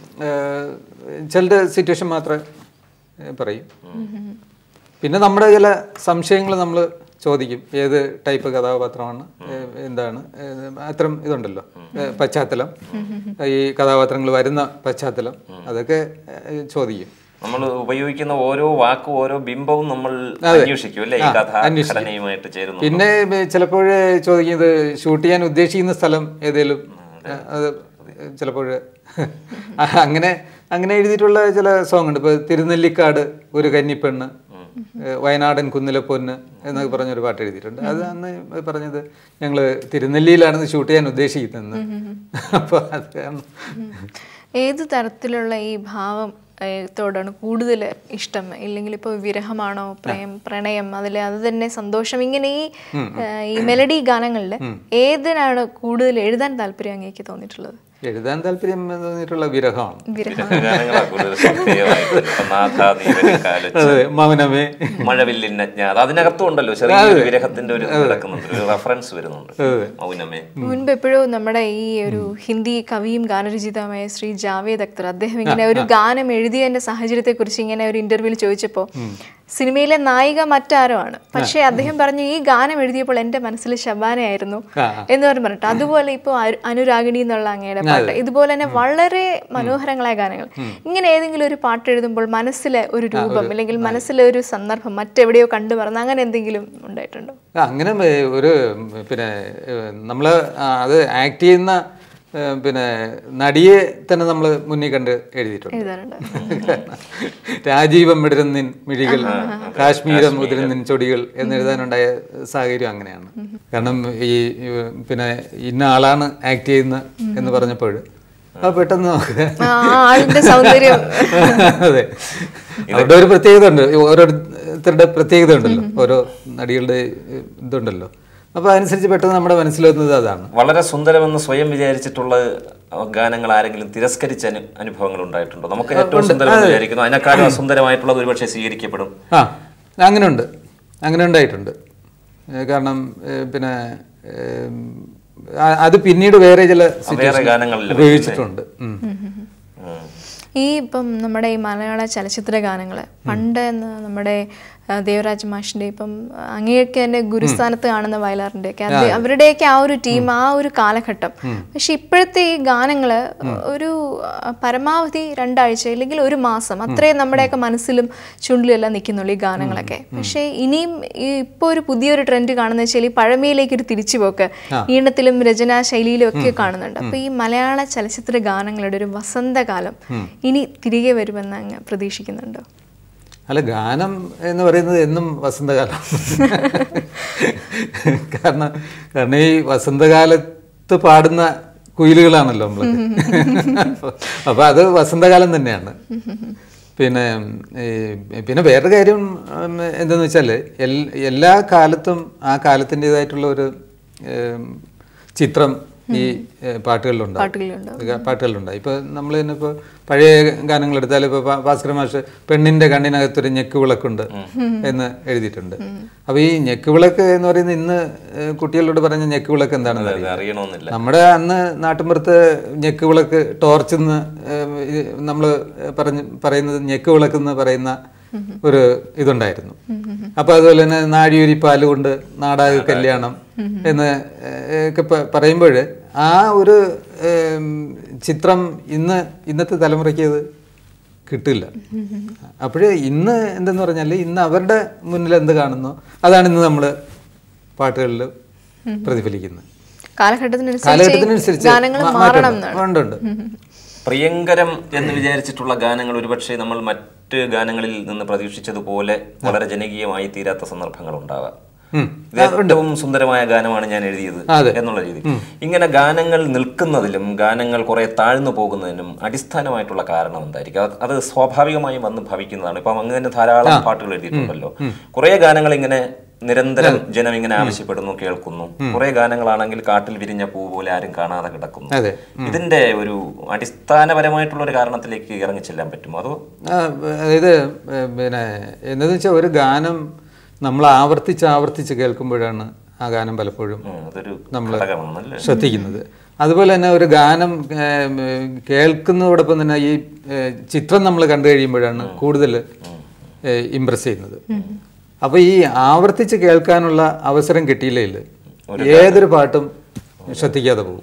ചിലരുടെ സിറ്റുവേഷൻ മാത്രമേ ഏഹ്, പറയും പിന്നെ നമ്മുടെ ചില സംശയങ്ങൾ നമ്മൾ ചോദിക്കും ഏത് ടൈപ്പ് കഥാപാത്രമാണ് ഏഹ്, എന്താണ് ഏഹ്, അത്തരം ഇതുണ്ടല്ലോ ഏഹ്, പശ്ചാത്തലം ഈ കഥാപാത്രങ്ങൾ വരുന്ന പശ്ചാത്തലം അതൊക്കെ ഏഹ്, ചോദിക്കും നമ്മൾ ഉപയോഗിക്കുന്ന ഓരോ വാക്കും ഓരോ ബിംബവും നമ്മൾ അന്വേഷിക്കും അല്ലേ ഈ കഥ ഘടനയുമായിട്ട് ചേരുന്നു പിന്നെ ചിലപ്പോൾ ചോദിക്കുന്നത് ഷൂട്ട് ചെയ്യാൻ ഉദ്ദേശിക്കുന്ന സ്ഥലം ഏതേലും ഏഹ്, അത് ചിലപ്പോൾ അങ്ങനെ അങ്ങനെ എഴുതിയിട്ടുള്ള ചില സോങ് ഉണ്ട് ഇപ്പോൾ തിരുനെല്ലിക്കാട് ഒരു കന്നിപ്പെണ്ണ് ഏഹ് വയനാടൻ കുന്നിലെ പൊന്ന് എന്നൊക്കെ പറഞ്ഞൊരു പാട്ട് എഴുതിയിട്ടുണ്ട് അത് അന്ന് പറഞ്ഞത് ഞങ്ങൾ തിരുനെല്ലിയിലാണെന്ന് ഷൂട്ട് ചെയ്യാൻ ഉദ്ദേശിക്കുന്നത് അപ്പോൾ അത് കാരണം ഏത് തരത്തിലുള്ള ഈ ഭാവം ഏഹ്, ത്തോടാണ് കൂടുതൽ ഇഷ്ടം ഇല്ലെങ്കിൽ ഇപ്പോൾ വിരഹമാണോ പ്രേം പ്രണയം അതിൽ അത് തന്നെ സന്തോഷം ഇങ്ങനെ ഈ ഏഹ്, ഈ മെലഡി ഗാനങ്ങളിൽ ഏതിനാണ് കൂടുതൽ എഴുതാൻ താല്പര്യം അങ്ങേക്ക് തോന്നിയിട്ടുള്ളത് എഴുതാൻ താല്പര്യം തോന്നിയിട്ടുള്ള വിരഹമാണ് വിരഹം ഗാനങ്ങളാ കൂടുതൽ ശ്രദ്ധേയമായിട്ട് ഇപ്പൊ നാഥ നീവരും കാലച്ച് അതെ മൗനമേ മഴവില്ലിൻ അജ്ഞാത അതിനകത്തും ഉണ്ടല്ലോ ചെറിയൊരു വിരഹത്തിന്റെ ഒരു ഇത് കിടക്കുന്നുണ്ട് ഒരു റെഫറൻസ് വരുന്നുണ്ട് മൗനമേ മുൻപ് എപ്പോഴും നമ്മുടെ ഈ ഒരു ഹിന്ദി കവിയും ഗാനരചയിതാവുമായ ശ്രീ ജാവേദ് അക്തർ അദ്ദേഹം ഇങ്ങനെ ഒരു ഗാനം എഴുതിയതിന്റെ സാഹചര്യത്തെ കുറിച്ച് ഇങ്ങനെ ഒരു ഇന്റർവ്യൂവിൽ ചോദിച്ചപ്പോൾ സിനിമയിലെ നായിക മറ്റാരോ ആണ് പക്ഷേ അദ്ദേഹം പറഞ്ഞു ഈ ഗാനം എഴുതിയപ്പോൾ എന്റെ മനസ്സിൽ ശബാനയായിരുന്നു എന്ന് പറഞ്ഞ് പറഞ്ഞിട്ട് അതുപോലെ ഇപ്പോൾ അനുരാഗിണി എന്നുള്ള അങ്ങയുടെ പാട്ട് ഇതുപോലെ തന്നെ വളരെ മനോഹരങ്ങളായ ഗാനങ്ങൾ ഇങ്ങനെ ഏതെങ്കിലും ഒരു പാട്ട് എഴുതുമ്പോൾ മനസ്സിലെ ഒരു രൂപം അല്ലെങ്കിൽ മനസ്സിലെ ഒരു സന്ദർഭം മറ്റെവിടെയോ കണ്ടു പറഞ്ഞ അങ്ങനെ എന്തെങ്കിലും ഉണ്ടായിട്ടുണ്ടോ ആ, അങ്ങനെ ഏ, ഒരു ഉം, പിന്നെ നമ്മൾ അത് ആക്ട് ചെയ്യുന്ന ഏ, പിന്നെ നടിയെ തന്നെ നമ്മൾ മുന്നിൽ കണ്ട് എഴുതിയിട്ടുണ്ട് എഴുതാറുണ്ട് രാജീവം വിടരുന്നിൻ മിഴികൾ കാശ്മീരം മുതിരുന്നിൻ ചൊടികൾ എന്നെഴുതാനുണ്ടായ സാഹചര്യം അങ്ങനെയാണ് കാരണം ഈ ഈ, പിന്നെ ഇന്ന ആളാണ് ആക്ട് ചെയ്യുന്ന എന്ന് പറഞ്ഞപ്പോൾ ആ പെട്ടെന്ന് നമുക്ക് ആ ആ ആളിന്റെ സൗന്ദര്യം അതെ അവരുടെ ഒരു പ്രത്യേകത ഉണ്ട് ഓരോരുത്തരുടെ പ്രത്യേകത ഉണ്ടല്ലോ ഓരോ നടികളുടെ ഏഹ്, ഇതുണ്ടല്ലോ അപ്പൊ അതനുസരിച്ച് പെട്ടെന്ന് നമ്മുടെ മനസ്സിൽ വന്നത് അതാണ് വളരെ സുന്ദരമെന്ന് സ്വയം വിചാരിച്ചിട്ടുള്ള ഗാനങ്ങൾ ആരെങ്കിലും തിരസ്കരിച്ച അനു അനുഭവങ്ങൾ ഉണ്ടായിട്ടുണ്ടോ നമുക്ക് ഏറ്റവും സുന്ദരമെന്ന് വിചാരിക്കുന്നു അതിനേക്കാളും അസുന്ദരമായിട്ടുള്ളത് ഒരുപക്ഷെ സ്വീകരിക്കപ്പെടും ആ അങ്ങനെ ഉണ്ട് അങ്ങനെ ഉണ്ടായിട്ടുണ്ട് ഏഹ്, കാരണം ഏഹ്, പിന്നെ ഏഹ്, ആ- അത് പിന്നീട് വേറെ ചില വേറെ situation ഗാനങ്ങളിൽ ഉപയോഗിച്ചിട്ടുണ്ട് ഉം. ഉം. ഈ ഇപ്പം നമ്മുടെ ഈ മലയാള ചലച്ചിത്ര ഗാനങ്ങൾ പണ്ട് എന്ന് നമ്മുടെ ആ, ദേവരാജ് മാഷിന്റെ ഇപ്പം അങ്ങനെയൊക്കെ തന്നെ ഗുരുസ്ഥാനത്ത് കാണുന്ന വയലാറിന്റെ ഒക്കെ അത് അവരുടെയൊക്കെ ആ ഒരു ടീം ആ ഒരു കാലഘട്ടം പക്ഷെ ഇപ്പോഴത്തെ ഈ ഗാനങ്ങള് ഒരു ആ, പരമാവധി രണ്ടാഴ്ച അല്ലെങ്കിൽ ഒരു മാസം അത്രേ നമ്മുടെയൊക്കെ മനസ്സിലും ചുണ്ടിലും എല്ലാം നിൽക്കുന്നുള്ളൂ ഈ ഗാനങ്ങളൊക്കെ പക്ഷേ ഇനിയും ഈ ഇപ്പോൾ ഒരു പുതിയൊരു ട്രെൻഡ് കാണുന്ന വെച്ചാൽ ഈ പഴമയിലേക്ക് ഒരു തിരിച്ചുപോക്ക് ഈണത്തിലും രചനാ ശൈലിയിലും ഒക്കെ കാണുന്നുണ്ട് അപ്പൊ ഈ മലയാള ചലച്ചിത്ര ഗാനങ്ങളുടെ ഒരു വസന്തകാലം ഇനി തിരികെ വരുമെന്ന് അങ്ങ് പ്രതീക്ഷിക്കുന്നുണ്ടോ അല്ല ഗാനം എന്ന് പറയുന്നത് എന്നും വസന്തകാലം കാരണം കാരണം ഈ വസന്തകാലത്ത് പാടുന്ന കുയിലുകളാണല്ലോ നമ്മൾ അപ്പൊ അത് വസന്തകാലം തന്നെയാണ് പിന്നെ ഈ പിന്നെ വേറൊരു കാര്യം ഉം, എന്തെന്ന് വെച്ചാൽ എൽ- എല്ലാ കാലത്തും ആ കാലത്തിൻ്റെതായിട്ടുള്ള ഒരു ഏം, ചിത്രം ഈ ഏ, പാട്ടുകളിലുണ്ടാവും പാട്ടുകളിലുണ്ടാവും. ഗ- പാട്ടുകളുണ്ടായി ഇപ്പൊ നമ്മൾ തന്നെ ഇപ്പോൾ പഴയ ഗാനങ്ങൾ എടുത്താൽ ഇപ്പൊ ഭാ- ഭാസ്കര മാഷ് പെണ്ണിന്റെ കണ്ണിനകത്തൊരു ഞെക്ക് വിളക്കുണ്ട് എന്ന് എഴുതിയിട്ടുണ്ട് അപ്പൊ ഈ ഞെക്ക് വിളക്ക് എന്ന് പറയുന്നത് ഇന്ന് ഏഹ്, കുട്ടികളോട് പറഞ്ഞ ഞെക്ക് വിളക്ക് എന്താണെന്ന് അത് അറിയാം അറിയണമെന്നില്ല നമ്മുടെ അന്ന് നാട്ടിൻപുറത്ത് ഞെക്ക് വിളക്ക് ടോർച്ചെന്ന് നമ്മൾ പറഞ്ഞ് പറയുന്നത് ഞെക്ക് വിളക്കെന്ന് പറയുന്ന ഒരു ഇതുണ്ടായിരുന്നു അപ്പൊ അതുപോലെ തന്നെ നാഴിയൂരി പാല് കൊണ്ട് നാടാക കല്യാണം എന്ന് ഒക്കെ പറയുമ്പോൾ ആ ഒരു ഏം, ചിത്രം ഇന്ന് ഇന്നത്തെ തലമുറയ്ക്ക് അത് കിട്ടില്ല അപ്പോഴേ ഇന്ന് എന്തെന്ന് പറഞ്ഞാൽ ഇന്ന് അവരുടെ മുന്നിൽ എന്ത് കാണുന്നോ അതാണ് ഇന്ന് നമ്മൾ പാട്ടുകളിൽ പ്രതിഫലിക്കുന്നത് കാലഘട്ടത്തിനനുസരിച്ച് കാലഘട്ടത്തിനനുസരിച്ച് ഗാനങ്ങൾ മാ- മാറണം മാറ്റമുണ്ട്. ഉണ്ട് ഉണ്ട് പ്രിയങ്കരം എന്ന് വിചാരിച്ചിട്ടുള്ള ഗാനങ്ങൾ ഒരുപക്ഷെ നമ്മൾ മറ്റ് ഗാനങ്ങളിൽ നിന്ന് പ്രതീക്ഷിച്ചതുപോലെ വളരെ ജനകീയമായി തീരാത്ത സന്ദർഭങ്ങൾ ഉണ്ടാവാം ഉം. ഇത് ഏറ്റവും സുന്ദരമായ ഗാനമാണ് ഞാൻ എഴുതിയത് അതെ. എന്നുള്ള രീതി ഇങ്ങനെ ഗാനങ്ങൾ നിൽക്കുന്നതിലും ഗാനങ്ങൾ കുറെ താഴ്ന്നു പോകുന്നതിനും അടിസ്ഥാനമായിട്ടുള്ള കാരണം എന്തായിരിക്കും അത് അത് സ്വാഭാവികമായും വന്ന് ഭവിക്കുന്നതാണ് ഇപ്പം അങ്ങ് തന്നെ ധാരാളം പാട്ടുകൾ എഴുതിയിട്ടുണ്ടല്ലോ കുറെ ഗാനങ്ങൾ ഇങ്ങനെ നിരന്തരം ജനം ഇങ്ങനെ ആവശ്യപ്പെടുന്നു കേൾക്കുന്നു കുറെ ഗാനങ്ങളാണെങ്കിൽ കാട്ടിൽ വിരിഞ്ഞ പൂ പോലെ ആരും കാണാതെ കിടക്കുന്നു അതെ ഇതിന്റെ ഒരു അടിസ്ഥാനപരമായിട്ടുള്ള ഒരു കാരണത്തിലേക്ക് ഇറങ്ങി ചെല്ലാൻ പറ്റുമോ അതോ ആ, അതായത് ഏ, പിന്നെ എന്താന്ന് വെച്ചാൽ ഒരു ഗാനം നമ്മൾ ആവർത്തിച്ച് ആവർത്തിച്ച് കേൾക്കുമ്പോഴാണ് ആ ഗാനം പലപ്പോഴും ഉം, അതൊരു നമ്മള് ഘടകമാണല്ലേ ശ്രദ്ധിക്കുന്നത് അതുപോലെ തന്നെ ഒരു ഗാനം ഏ, ഏ, കേൾക്കുന്നതോടൊപ്പം തന്നെ ഈ ഏ, ചിത്രം നമ്മൾ കണ്ടു കഴിയുമ്പോഴാണ് കൂടുതൽ ഇമ്പ്രസ് ചെയ്യുന്നത് അപ്പോൾ ഈ ആവർത്തിച്ച് കേൾക്കാനുള്ള അവസരം കിട്ടിയില്ലെങ്കിൽ ഏതൊരു പാട്ടും ശ്രദ്ധിക്കാതെ പോകും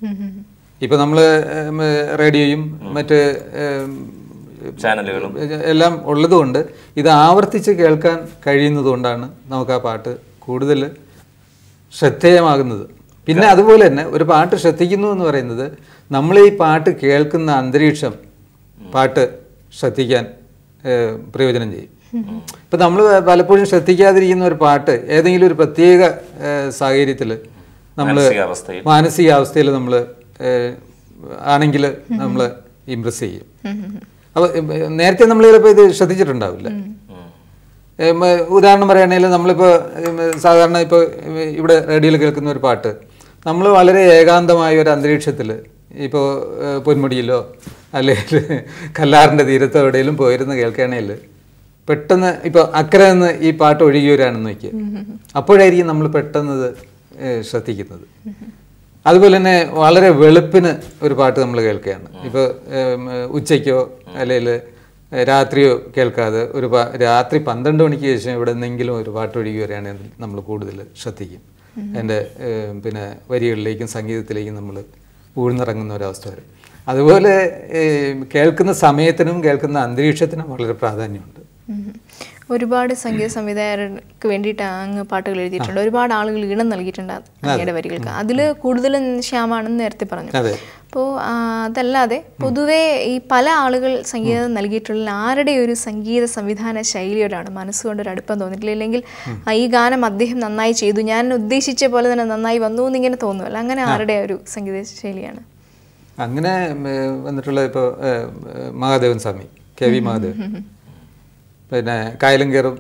ഇപ്പൊ നമ്മൾ റേഡിയോയും മറ്റ് ഏം, ചാനലുകളും എല്ലാം ഉള്ളതുകൊണ്ട് ഇത് ആവർത്തിച്ച് കേൾക്കാൻ കഴിയുന്നത് കൊണ്ടാണ് നമുക്ക് ആ പാട്ട് കൂടുതൽ ശ്രദ്ധേയമാകുന്നത് പിന്നെ അതുപോലെ തന്നെ ഒരു പാട്ട് ശ്രദ്ധിക്കുന്നു എന്ന് പറയുന്നത് നമ്മൾ ഈ പാട്ട് കേൾക്കുന്ന അന്തരീക്ഷം പാട്ട് ശ്രദ്ധിക്കാൻ ഏഹ്, പ്രയോജനം ചെയ്യും ഇപ്പം നമ്മൾ പലപ്പോഴും ശ്രദ്ധിക്കാതിരിക്കുന്ന ഒരു പാട്ട് ഏതെങ്കിലും ഒരു പ്രത്യേക സാഹചര്യത്തിൽ നമ്മൾ മാനസികാവസ്ഥയിൽ മാനസികാവസ്ഥയിൽ നമ്മൾ ആണെങ്കിൽ നമ്മൾ ഇമ്പ്രസ് ചെയ്യും അപ്പോൾ നേരത്തെ നമ്മൾ ചിലപ്പോൾ ഇത് ശ്രദ്ധിച്ചിട്ടുണ്ടാവില്ല ഉം. ഏം, ഉദാഹരണം പറയുകയാണെങ്കിൽ നമ്മളിപ്പോൾ ഏം, സാധാരണ ഇപ്പോൾ ഇവിടെ റേഡിയോയിൽ കേൾക്കുന്ന ഒരു പാട്ട് നമ്മൾ വളരെ ഏകാന്തമായ ഒരു അന്തരീക്ഷത്തിൽ ഇപ്പോൾ പൊന്മുടിയിലോ അല്ലെങ്കിൽ കല്ലാറിൻ്റെ തീരത്തോ എവിടെയെങ്കിലും പോയിരുന്ന് കേൾക്കുകയാണെങ്കിൽ പെട്ടെന്ന് ഇപ്പോൾ അക്കരെ നിന്ന് ഈ പാട്ട് ഒഴുകി വരാണെന്ന് നോക്കിയ അപ്പോഴായിരിക്കും നമ്മൾ പെട്ടെന്ന് ഇത് ഏ, ശ്രദ്ധിക്കുന്നത് അതുപോലെ തന്നെ വളരെ വെളുപ്പിന് ഒരു പാട്ട് നമ്മൾ കേൾക്കുകയാണ് ഇപ്പോൾ ഉച്ചയ്ക്കോ അല്ലെങ്കിൽ രാത്രിയോ കേൾക്കാതെ ഒരു പാ രാത്രി പന്ത്രണ്ട് മണിക്ക് ശേഷം എവിടെ നിന്നെങ്കിലും ഒരു പാട്ട് ഒഴുകി വരികയാണെങ്കിൽ നമ്മൾ കൂടുതൽ ശ്രദ്ധിക്കും അതിൻ്റെ പിന്നെ വരികളിലേക്കും സംഗീതത്തിലേക്കും നമ്മൾ ഊഴ്ന്നിറങ്ങുന്ന ഒരവസ്ഥ വരും അതുപോലെ ഏ, കേൾക്കുന്ന സമയത്തിനും കേൾക്കുന്ന അന്തരീക്ഷത്തിനും വളരെ പ്രാധാന്യമുണ്ട് ഉം. ഒരുപാട് സംഗീത സംവിധായകർക്ക് വേണ്ടിയിട്ട് അങ്ങ് പാട്ടുകൾ എഴുതിയിട്ടുണ്ട് ഒരുപാട് ആളുകൾ ഈണം നൽകിയിട്ടുണ്ട് അങ്ങയുടെ വരികൾക്ക് അതിൽ കൂടുതലും ശ്യാമാണെന്ന് നേരത്തെ പറഞ്ഞു അതെ അപ്പോൾ അതല്ലാതെ പൊതുവേ ഈ പല ആളുകൾ സംഗീതം നൽകിയിട്ടുള്ള ആരുടെ ഒരു സംഗീത സംവിധാന ശൈലിയോടാണ് മനസ്സുകൊണ്ട് ഒരു അടുപ്പം തോന്നിയിട്ടില്ല ഇല്ലെങ്കിൽ ആ, ഈ ഗാനം അദ്ദേഹം നന്നായി ചെയ്തു ഞാൻ ഉദ്ദേശിച്ച പോലെ തന്നെ നന്നായി വന്നു എന്നിങ്ങനെ തോന്നുമല്ലോ അങ്ങനെ ആരുടെ ഒരു സംഗീത ശൈലിയാണ് അങ്ങനെ ഉം, ഏ, വന്നിട്ടുള്ള ഇപ്പോൾ മഹാദേവൻ സ്വാമി കെ വി മഹാദേവൻ പിന്നെ കായലും കയറും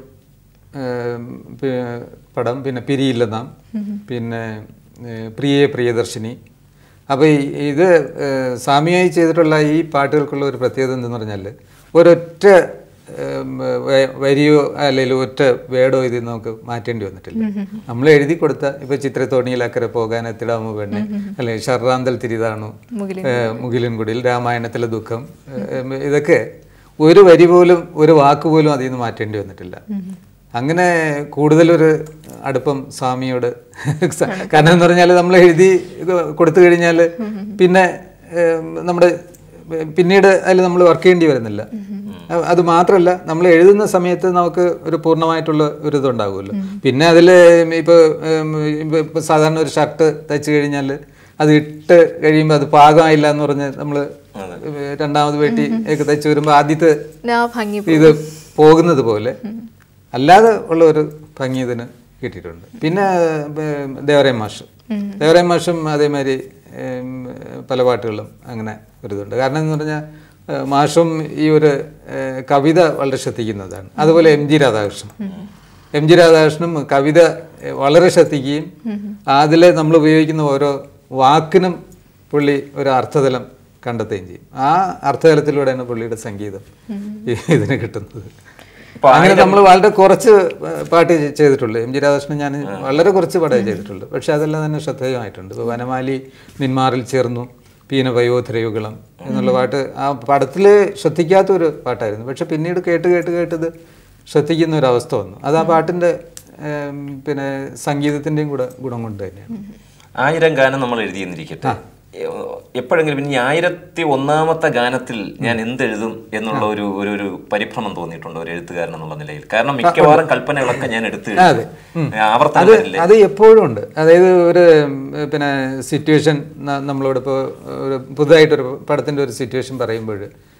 പടം പിന്നെ പിരിയില്ല നാം പിന്നെ ഏ, പ്രിയേ പ്രിയദർശിനി അപ്പോൾ ഇത് ഏ, സ്വാമിയായി ചെയ്തിട്ടുള്ള ഈ പാട്ടുകൾക്കുള്ള ഒരു പ്രത്യേകത എന്തെന്ന് പറഞ്ഞാൽ ഒരൊറ്റ ഏം, വ- വരിയോ അല്ലെങ്കിൽ ഒറ്റ വേടോ ഇതിൽ നമുക്ക് മാറ്റേണ്ടി വന്നിട്ടില്ല നമ്മൾ എഴുതി കൊടുത്ത ഇപ്പൊ ചിത്രത്തോണിയിലക്കരെ പോകാൻ എത്തിടാമോ പെണ്ണെ അല്ലെങ്കിൽ ഷർറാന്തൽ തിരിതാണു ഏഹ് മുകിലിൻകുടിയിൽ രാമായണത്തിലെ ദുഃഖം ഏഹ് ഇതൊക്കെ ഒരു വരി പോലും ഒരു വാക്ക് പോലും അതിൽ നിന്ന് മാറ്റേണ്ടി വന്നിട്ടില്ല അങ്ങനെ കൂടുതലൊരു അടുപ്പം സ്വാമിയോട് സ- കാരണം എന്ന് പറഞ്ഞാൽ നമ്മൾ എഴുതി കൊടുത്തു കഴിഞ്ഞാൽ പിന്നെ ഏഹ് നമ്മുടെ പിന്നീട് അതിൽ നമ്മൾ വർക്ക് ചെയ്യേണ്ടി വരുന്നില്ല അ- അത് മാത്രമല്ല നമ്മൾ എഴുതുന്ന സമയത്ത് നമുക്ക് ഒരു പൂർണ്ണമായിട്ടുള്ള ഒരു ഇതുണ്ടാകുമല്ലോ പിന്നെ അതിൽ ഇപ്പോൾ ഇപ്പോൾ സാധാരണ ഒരു ഷർട്ട് തയ്ച്ചു കഴിഞ്ഞാൽ അത് ഇട്ട് കഴിയുമ്പോൾ അത് പാകമായില്ല എന്ന് പറഞ്ഞ് നമ്മൾ രണ്ടാമത് വെട്ടി ഒക്കെ തയ്ച്ചു വരുമ്പോൾ ആദ്യത്തെ ആ ഭംഗി ഇത് പോകുന്നത് പോലെ അല്ലാതെ ഉള്ള ഒരു ഭംഗി ഇതിന് കിട്ടിയിട്ടുണ്ട് പിന്നെ ഏർ, ദേവരായ മാഷ് ദേവരായ മാഷും അതേമാതിരി ഏം, പല പാട്ടുകളും അങ്ങനെ ഒരു ഇതുണ്ട് കാരണം എന്ന് പറഞ്ഞാൽ ഏർ, മാഷും ഈ ഒരു ഏർ, കവിത വളരെ ശ്രദ്ധിക്കുന്നതാണ് അതുപോലെ M G Radhakrishnan M G രാധാകൃഷ്ണനും കവിത ഏർ, വളരെ ശ്രദ്ധിക്കുകയും അതിൽ നമ്മൾ ഉപയോഗിക്കുന്ന ഓരോ വാക്കിനും പുള്ളി ഒരു അർത്ഥതലം കണ്ടെത്തുകയും ചെയ്യും ആ അർത്ഥതലത്തിലൂടെയാണ് പുള്ളിയുടെ സംഗീതം ഈ ഇതിന് കിട്ടുന്നത് അപ്പൊ അങ്ങനെ നമ്മൾ വളരെ കുറച്ച് പാട്ട് ചെ- ചെയ്തിട്ടുള്ളൂ എം ജി രാധാകൃഷ്ണൻ ഞാൻ വളരെ കുറച്ച് പാട്ടേ ചെയ്തിട്ടുള്ളൂ പക്ഷെ അതെല്ലാം തന്നെ ശ്രദ്ധേയമായിട്ടുണ്ട് ഇപ്പോൾ വനമാലി നിന്മാറിൽ ചേർന്നു പീന വയോധരയുഗളം എന്നുള്ള പാട്ട് ആ പടത്തിൽ ശ്രദ്ധിക്കാത്ത ഒരു പാട്ടായിരുന്നു പക്ഷെ പിന്നീട് കേട്ട് കേട്ട് കേട്ടത് ശ്രദ്ധിക്കുന്ന ഒരു അവസ്ഥ വന്നു അത് ആ പാട്ടിൻ്റെ ഏം, പിന്നെ സംഗീതത്തിൻ്റെയും കൂടെ ഗുണം കൊണ്ട് തന്നെയാണ് ആയിരം ഗാനം നമ്മൾ എഴുതിയെന്നിരിക്കട്ടെ എപ്പോഴെങ്കിലും ഇനി ആയിരത്തി ഒന്നാമത്തെ ഗാനത്തിൽ ഞാൻ എന്തെഴുതും എന്നുള്ള ഒരു ഒരു ഒരു പരിഭ്രമം തോന്നിയിട്ടുണ്ട് ഒരു എഴുത്തുകാരൻ എന്നുള്ള നിലയിൽ കാരണം മിക്കവാറും കൽപ്പനകളൊക്കെ ഞാൻ എടുത്ത് അതെ. ഉം. ആവർത്തനം അത് വരില്ലേ അത് എപ്പോഴും ഉണ്ട് അതായത് ഒരു ഉം, പിന്നെ സിറ്റുവേഷൻ നമ്മളോട് ഇപ്പോൾ ഒരു പുതുതായിട്ടൊരു പടത്തിൻ്റെ ഒരു സിറ്റുവേഷൻ പറയുമ്പോൾ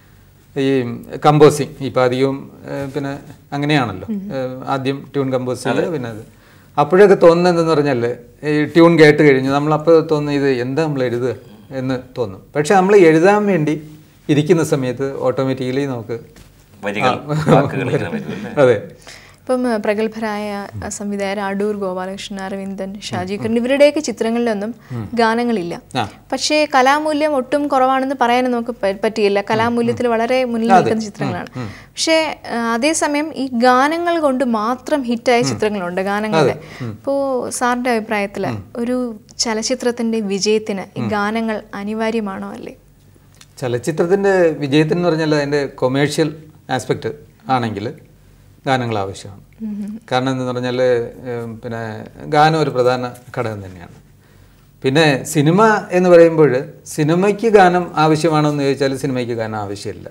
ഈ കമ്പോസിങ് ഇപ്പം അധികവും ഏഹ്, പിന്നെ അങ്ങനെയാണല്ലോ ഏഹ്, ആദ്യം ട്യൂൺ കമ്പോസ് ചെയ്യുക പിന്നെ അത് അപ്പോഴൊക്കെ തോന്നുന്നത് എന്തെന്ന് പറഞ്ഞാൽ ഈ ട്യൂൺ കേട്ട് കഴിഞ്ഞു നമ്മളപ്പോൾ തോന്നുന്നു ഇത് എന്താ നമ്മൾ എഴുതുക എന്ന് തോന്നും പക്ഷെ നമ്മൾ എഴുതാൻ വേണ്ടി ഇരിക്കുന്ന സമയത്ത് ഓട്ടോമാറ്റിക്കലി നമുക്ക് വരികൾ വാക്കുകൾ ഇങ്ങനെ വരും അല്ലേ? അതെ ഇപ്പം ഏഹ്, പ്രഗത്ഭരായ അഹ്, സംവിധായകർ അടൂർ ഗോപാലകൃഷ്ണൻ അരവിന്ദൻ ഷാജി കരൺ ഇവരുടെയൊക്കെ ചിത്രങ്ങളിലൊന്നും ഗാനങ്ങളില്ല ആ. പക്ഷേ കലാമൂല്യം ഒട്ടും കുറവാണെന്ന് പറയാനും നമുക്ക് പ- പറ്റിയില്ല കലാമൂല്യത്തിൽ വളരെ മുന്നിൽ നിൽക്കുന്ന ചിത്രങ്ങളാണ് പക്ഷേ ഏഹ്, അതേസമയം ഈ ഗാനങ്ങൾ കൊണ്ട് മാത്രം ഹിറ്റായ ചിത്രങ്ങളുണ്ട് ഗാനങ്ങളുടെ ഇപ്പോൾ സാറിന്റെ അഭിപ്രായത്തിൽ ഒരു ചലച്ചിത്രത്തിന്റെ വിജയത്തിന് ഈ ഗാനങ്ങൾ അനിവാര്യമാണോ അല്ലേ ചലച്ചിത്രത്തിൻ്റെ വിജയത്തിന് എന്ന് പറഞ്ഞാൽ അതിൻ്റെ കൊമേഴ്ഷ്യൽ ആസ്പെക്റ്റ് ആണെങ്കിൽ ഗാനങ്ങൾ ആവശ്യമാണ് കാരണം എന്ന് പറഞ്ഞാൽ ഏം, പിന്നെ ഗാനം ഒരു പ്രധാന ഘടകം തന്നെയാണ് പിന്നെ സിനിമ എന്ന് പറയുമ്പോൾ സിനിമയ്ക്ക് ഗാനം ആവശ്യമാണോ എന്ന് ചോദിച്ചാൽ സിനിമയ്ക്ക് ഗാനം ആവശ്യമില്ല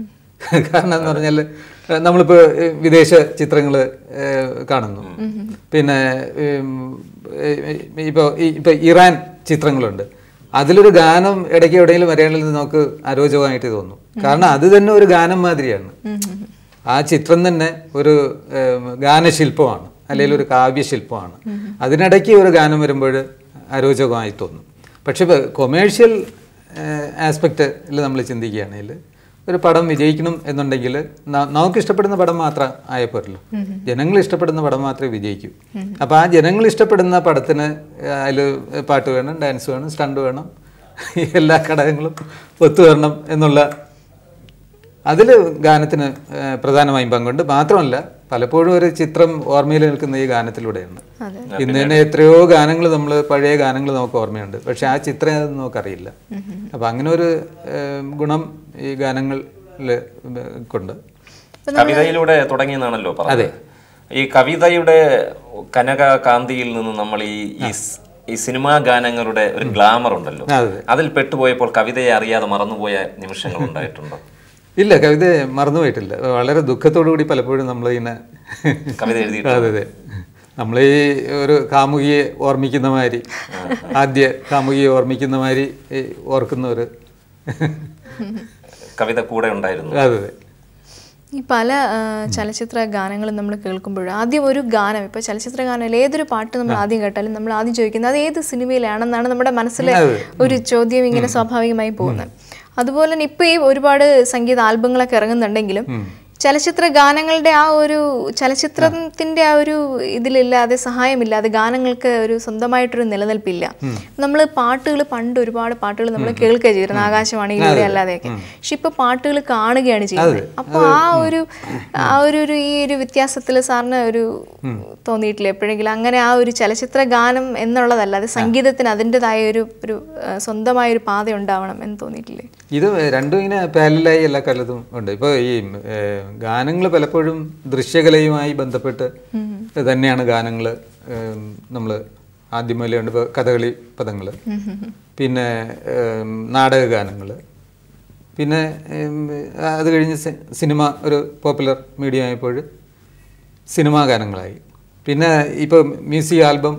കാരണം എന്ന് പറഞ്ഞാൽ നമ്മളിപ്പോൾ വിദേശ ചിത്രങ്ങൾ കാണുന്നു പിന്നെ ഇപ്പോൾ ഇപ്പോൾ ഇറാൻ ചിത്രങ്ങളുണ്ട് അതിലൊരു ഗാനം ഇടയ്ക്ക് എവിടെയെങ്കിലും വരികയാണെങ്കിൽ നമുക്ക് അരോചകമായിട്ട് തോന്നും കാരണം അത് തന്നെ ഒരു ഗാനം മാതിരിയാണ് ആ ചിത്രം തന്നെ ഒരു ഏം, ഗാനശില്പമാണ് അല്ലെങ്കിൽ ഒരു കാവ്യശില്പമാണ് അതിനിടയ്ക്ക് ഒരു ഗാനം വരുമ്പോൾ അരോചകമായി തോന്നും പക്ഷെ കൊമേഴ്ഷ്യൽ ആസ്പെക്റ്റിൽ നമ്മൾ ചിന്തിക്കുകയാണെങ്കിൽ ഒരു പടം വിജയിക്കണം എന്നുണ്ടെങ്കിൽ ന- നമുക്ക് ഇഷ്ടപ്പെടുന്ന പടം മാത്രം ആയ പോരല്ലോ ജനങ്ങൾ ഇഷ്ടപ്പെടുന്ന പടം മാത്രമേ വിജയിക്കൂ അപ്പോൾ ആ ജനങ്ങൾ ഇഷ്ടപ്പെടുന്ന പടത്തിന് അതിൽ പാട്ട് വേണം ഡാൻസ് വേണം സ്റ്റണ്ട് വേണം എല്ലാ ഘടകങ്ങളും ഒത്തുവരണം എന്നുള്ള അതിൽ ഗാനത്തിന് ഏഹ്, പ്രധാനമായും പങ്കുണ്ട് മാത്രമല്ല പലപ്പോഴും ഒരു ചിത്രം ഓർമ്മയിൽ നിൽക്കുന്ന ഈ ഗാനത്തിലൂടെയാണ് അതെ ഇന്ന് തന്നെ എത്രയോ ഗാനങ്ങൾ നമ്മൾ പഴയ ഗാനങ്ങൾ നമുക്ക് ഓർമ്മയുണ്ട് പക്ഷെ ആ ചിത്രം ഏതെന്ന് നമുക്കറിയില്ല അപ്പം അങ്ങനെ ഒരു ഏഹ്, ഗുണം ഈ ഗാനങ്ങളിൽ കൊണ്ട് കവിതയിലൂടെ തുടങ്ങിയെന്നാണല്ലോ പറഞ്ഞത് ഈ കവിതയുടെ കനക കാന്തിയിൽ നിന്ന് നമ്മൾ ഈ ഈ സ്- ഈ സിനിമാ ഗാനങ്ങളുടെ ഒരു ഗ്ലാമർ ഉണ്ടല്ലോ അതെ അതിൽ പെട്ടുപോയപ്പോൾ കവിതയെ അറിയാതെ മറന്നുപോയ നിമിഷങ്ങൾ ഉണ്ടായിട്ടുണ്ടോ ഇല്ല കവിത മറന്നുപോയിട്ടില്ല വളരെ ദുഃഖത്തോടു കൂടി പലപ്പോഴും നമ്മൾ ഇങ്ങനെ കവിത എഴുതി അതെ അതെ നമ്മൾ ഈ ഒരു കാമുകിയെ ഓർമ്മിക്കുന്ന മാതിരി ആദ്യ കാമുകിയെ ഓർമ്മിക്കുന്ന മാതിരി ഈ ഓർക്കുന്ന ഒരു കവിത കൂടെ ഉണ്ടായിരുന്നു അതെ അതെ ഈ പല ആ, ചലച്ചിത്ര ഗാനങ്ങളും നമ്മൾ കേൾക്കുമ്പോൾ ആദ്യം ഒരു ഗാനം ഇപ്പോൾ ചലച്ചിത്ര ഗാനം ഏതൊരു പാട്ട് നമ്മൾ ആദ്യം കേട്ടാലും നമ്മൾ ആദ്യം ചോദിക്കുന്നത് അത് ഏത് സിനിമയിലാണെന്നാണ് നമ്മുടെ മനസ്സിലെ ഒരു ചോദ്യം ഇങ്ങനെ സ്വാഭാവികമായി പോകുന്നത് അതുപോലെ തന്നെ ഇപ്പോൾ ഈ ഒരുപാട് സംഗീത ആൽബങ്ങളൊക്കെ ഇറങ്ങുന്നുണ്ടെങ്കിലും ചലച്ചിത്ര ഗാനങ്ങളുടെ ആ ഒരു ചലച്ചിത്രത്തിന്റെ ആ ഒരു ഇതിലില്ലാതെ സഹായമില്ലാതെ ഗാനങ്ങൾക്ക് ഒരു സ്വന്തമായിട്ടൊരു നിലനിൽപ്പില്ല നമ്മൾ പാട്ടുകൾ പണ്ട് ഒരുപാട് പാട്ടുകൾ നമ്മൾ കേൾക്കുക ചെയ്തിരുന്നു ആകാശവാണിയിലൂടെ അല്ലാതെയൊക്കെ പക്ഷെ ഇപ്പൊ പാട്ടുകൾ കാണുകയാണ് ചെയ്യുന്നത് അപ്പൊ ആ ഒരു ആ ഒരു ഒരു ഈ ഒരു വ്യത്യാസത്തിൽ സാറിന് ഒരു തോന്നിയിട്ടില്ല എപ്പോഴെങ്കിലും അങ്ങനെ ആ ഒരു ചലച്ചിത്ര ഗാനം എന്നുള്ളതല്ലാതെ സംഗീതത്തിന് അതിൻ്റെതായ ഒരു ഒരു ആ, സ്വന്തമായ ഒരു പാത ഉണ്ടാവണം എന്ന് തോന്നിയിട്ടില്ലേ ഇത് രണ്ടും ഇങ്ങനെ പാരലായി എല്ലാ കാലത്തും ഉണ്ട് ഇപ്പോൾ ഈ ഗാനങ്ങൾ പലപ്പോഴും ദൃശ്യകലയുമായി ബന്ധപ്പെട്ട് തന്നെയാണ് ഗാനങ്ങൾ നമ്മൾ ആദ്യം മുതലേ ഉണ്ട് ഇപ്പോൾ കഥകളി പദങ്ങൾ പിന്നെ ഏം, നാടക ഗാനങ്ങൾ പിന്നെ ഏം, അത് കഴിഞ്ഞ് സി- സിനിമ ഒരു പോപ്പുലർ മീഡിയ ആയപ്പോൾ സിനിമാ ഗാനങ്ങളായി പിന്നെ ഇപ്പോൾ മ്യൂസിക് ആൽബം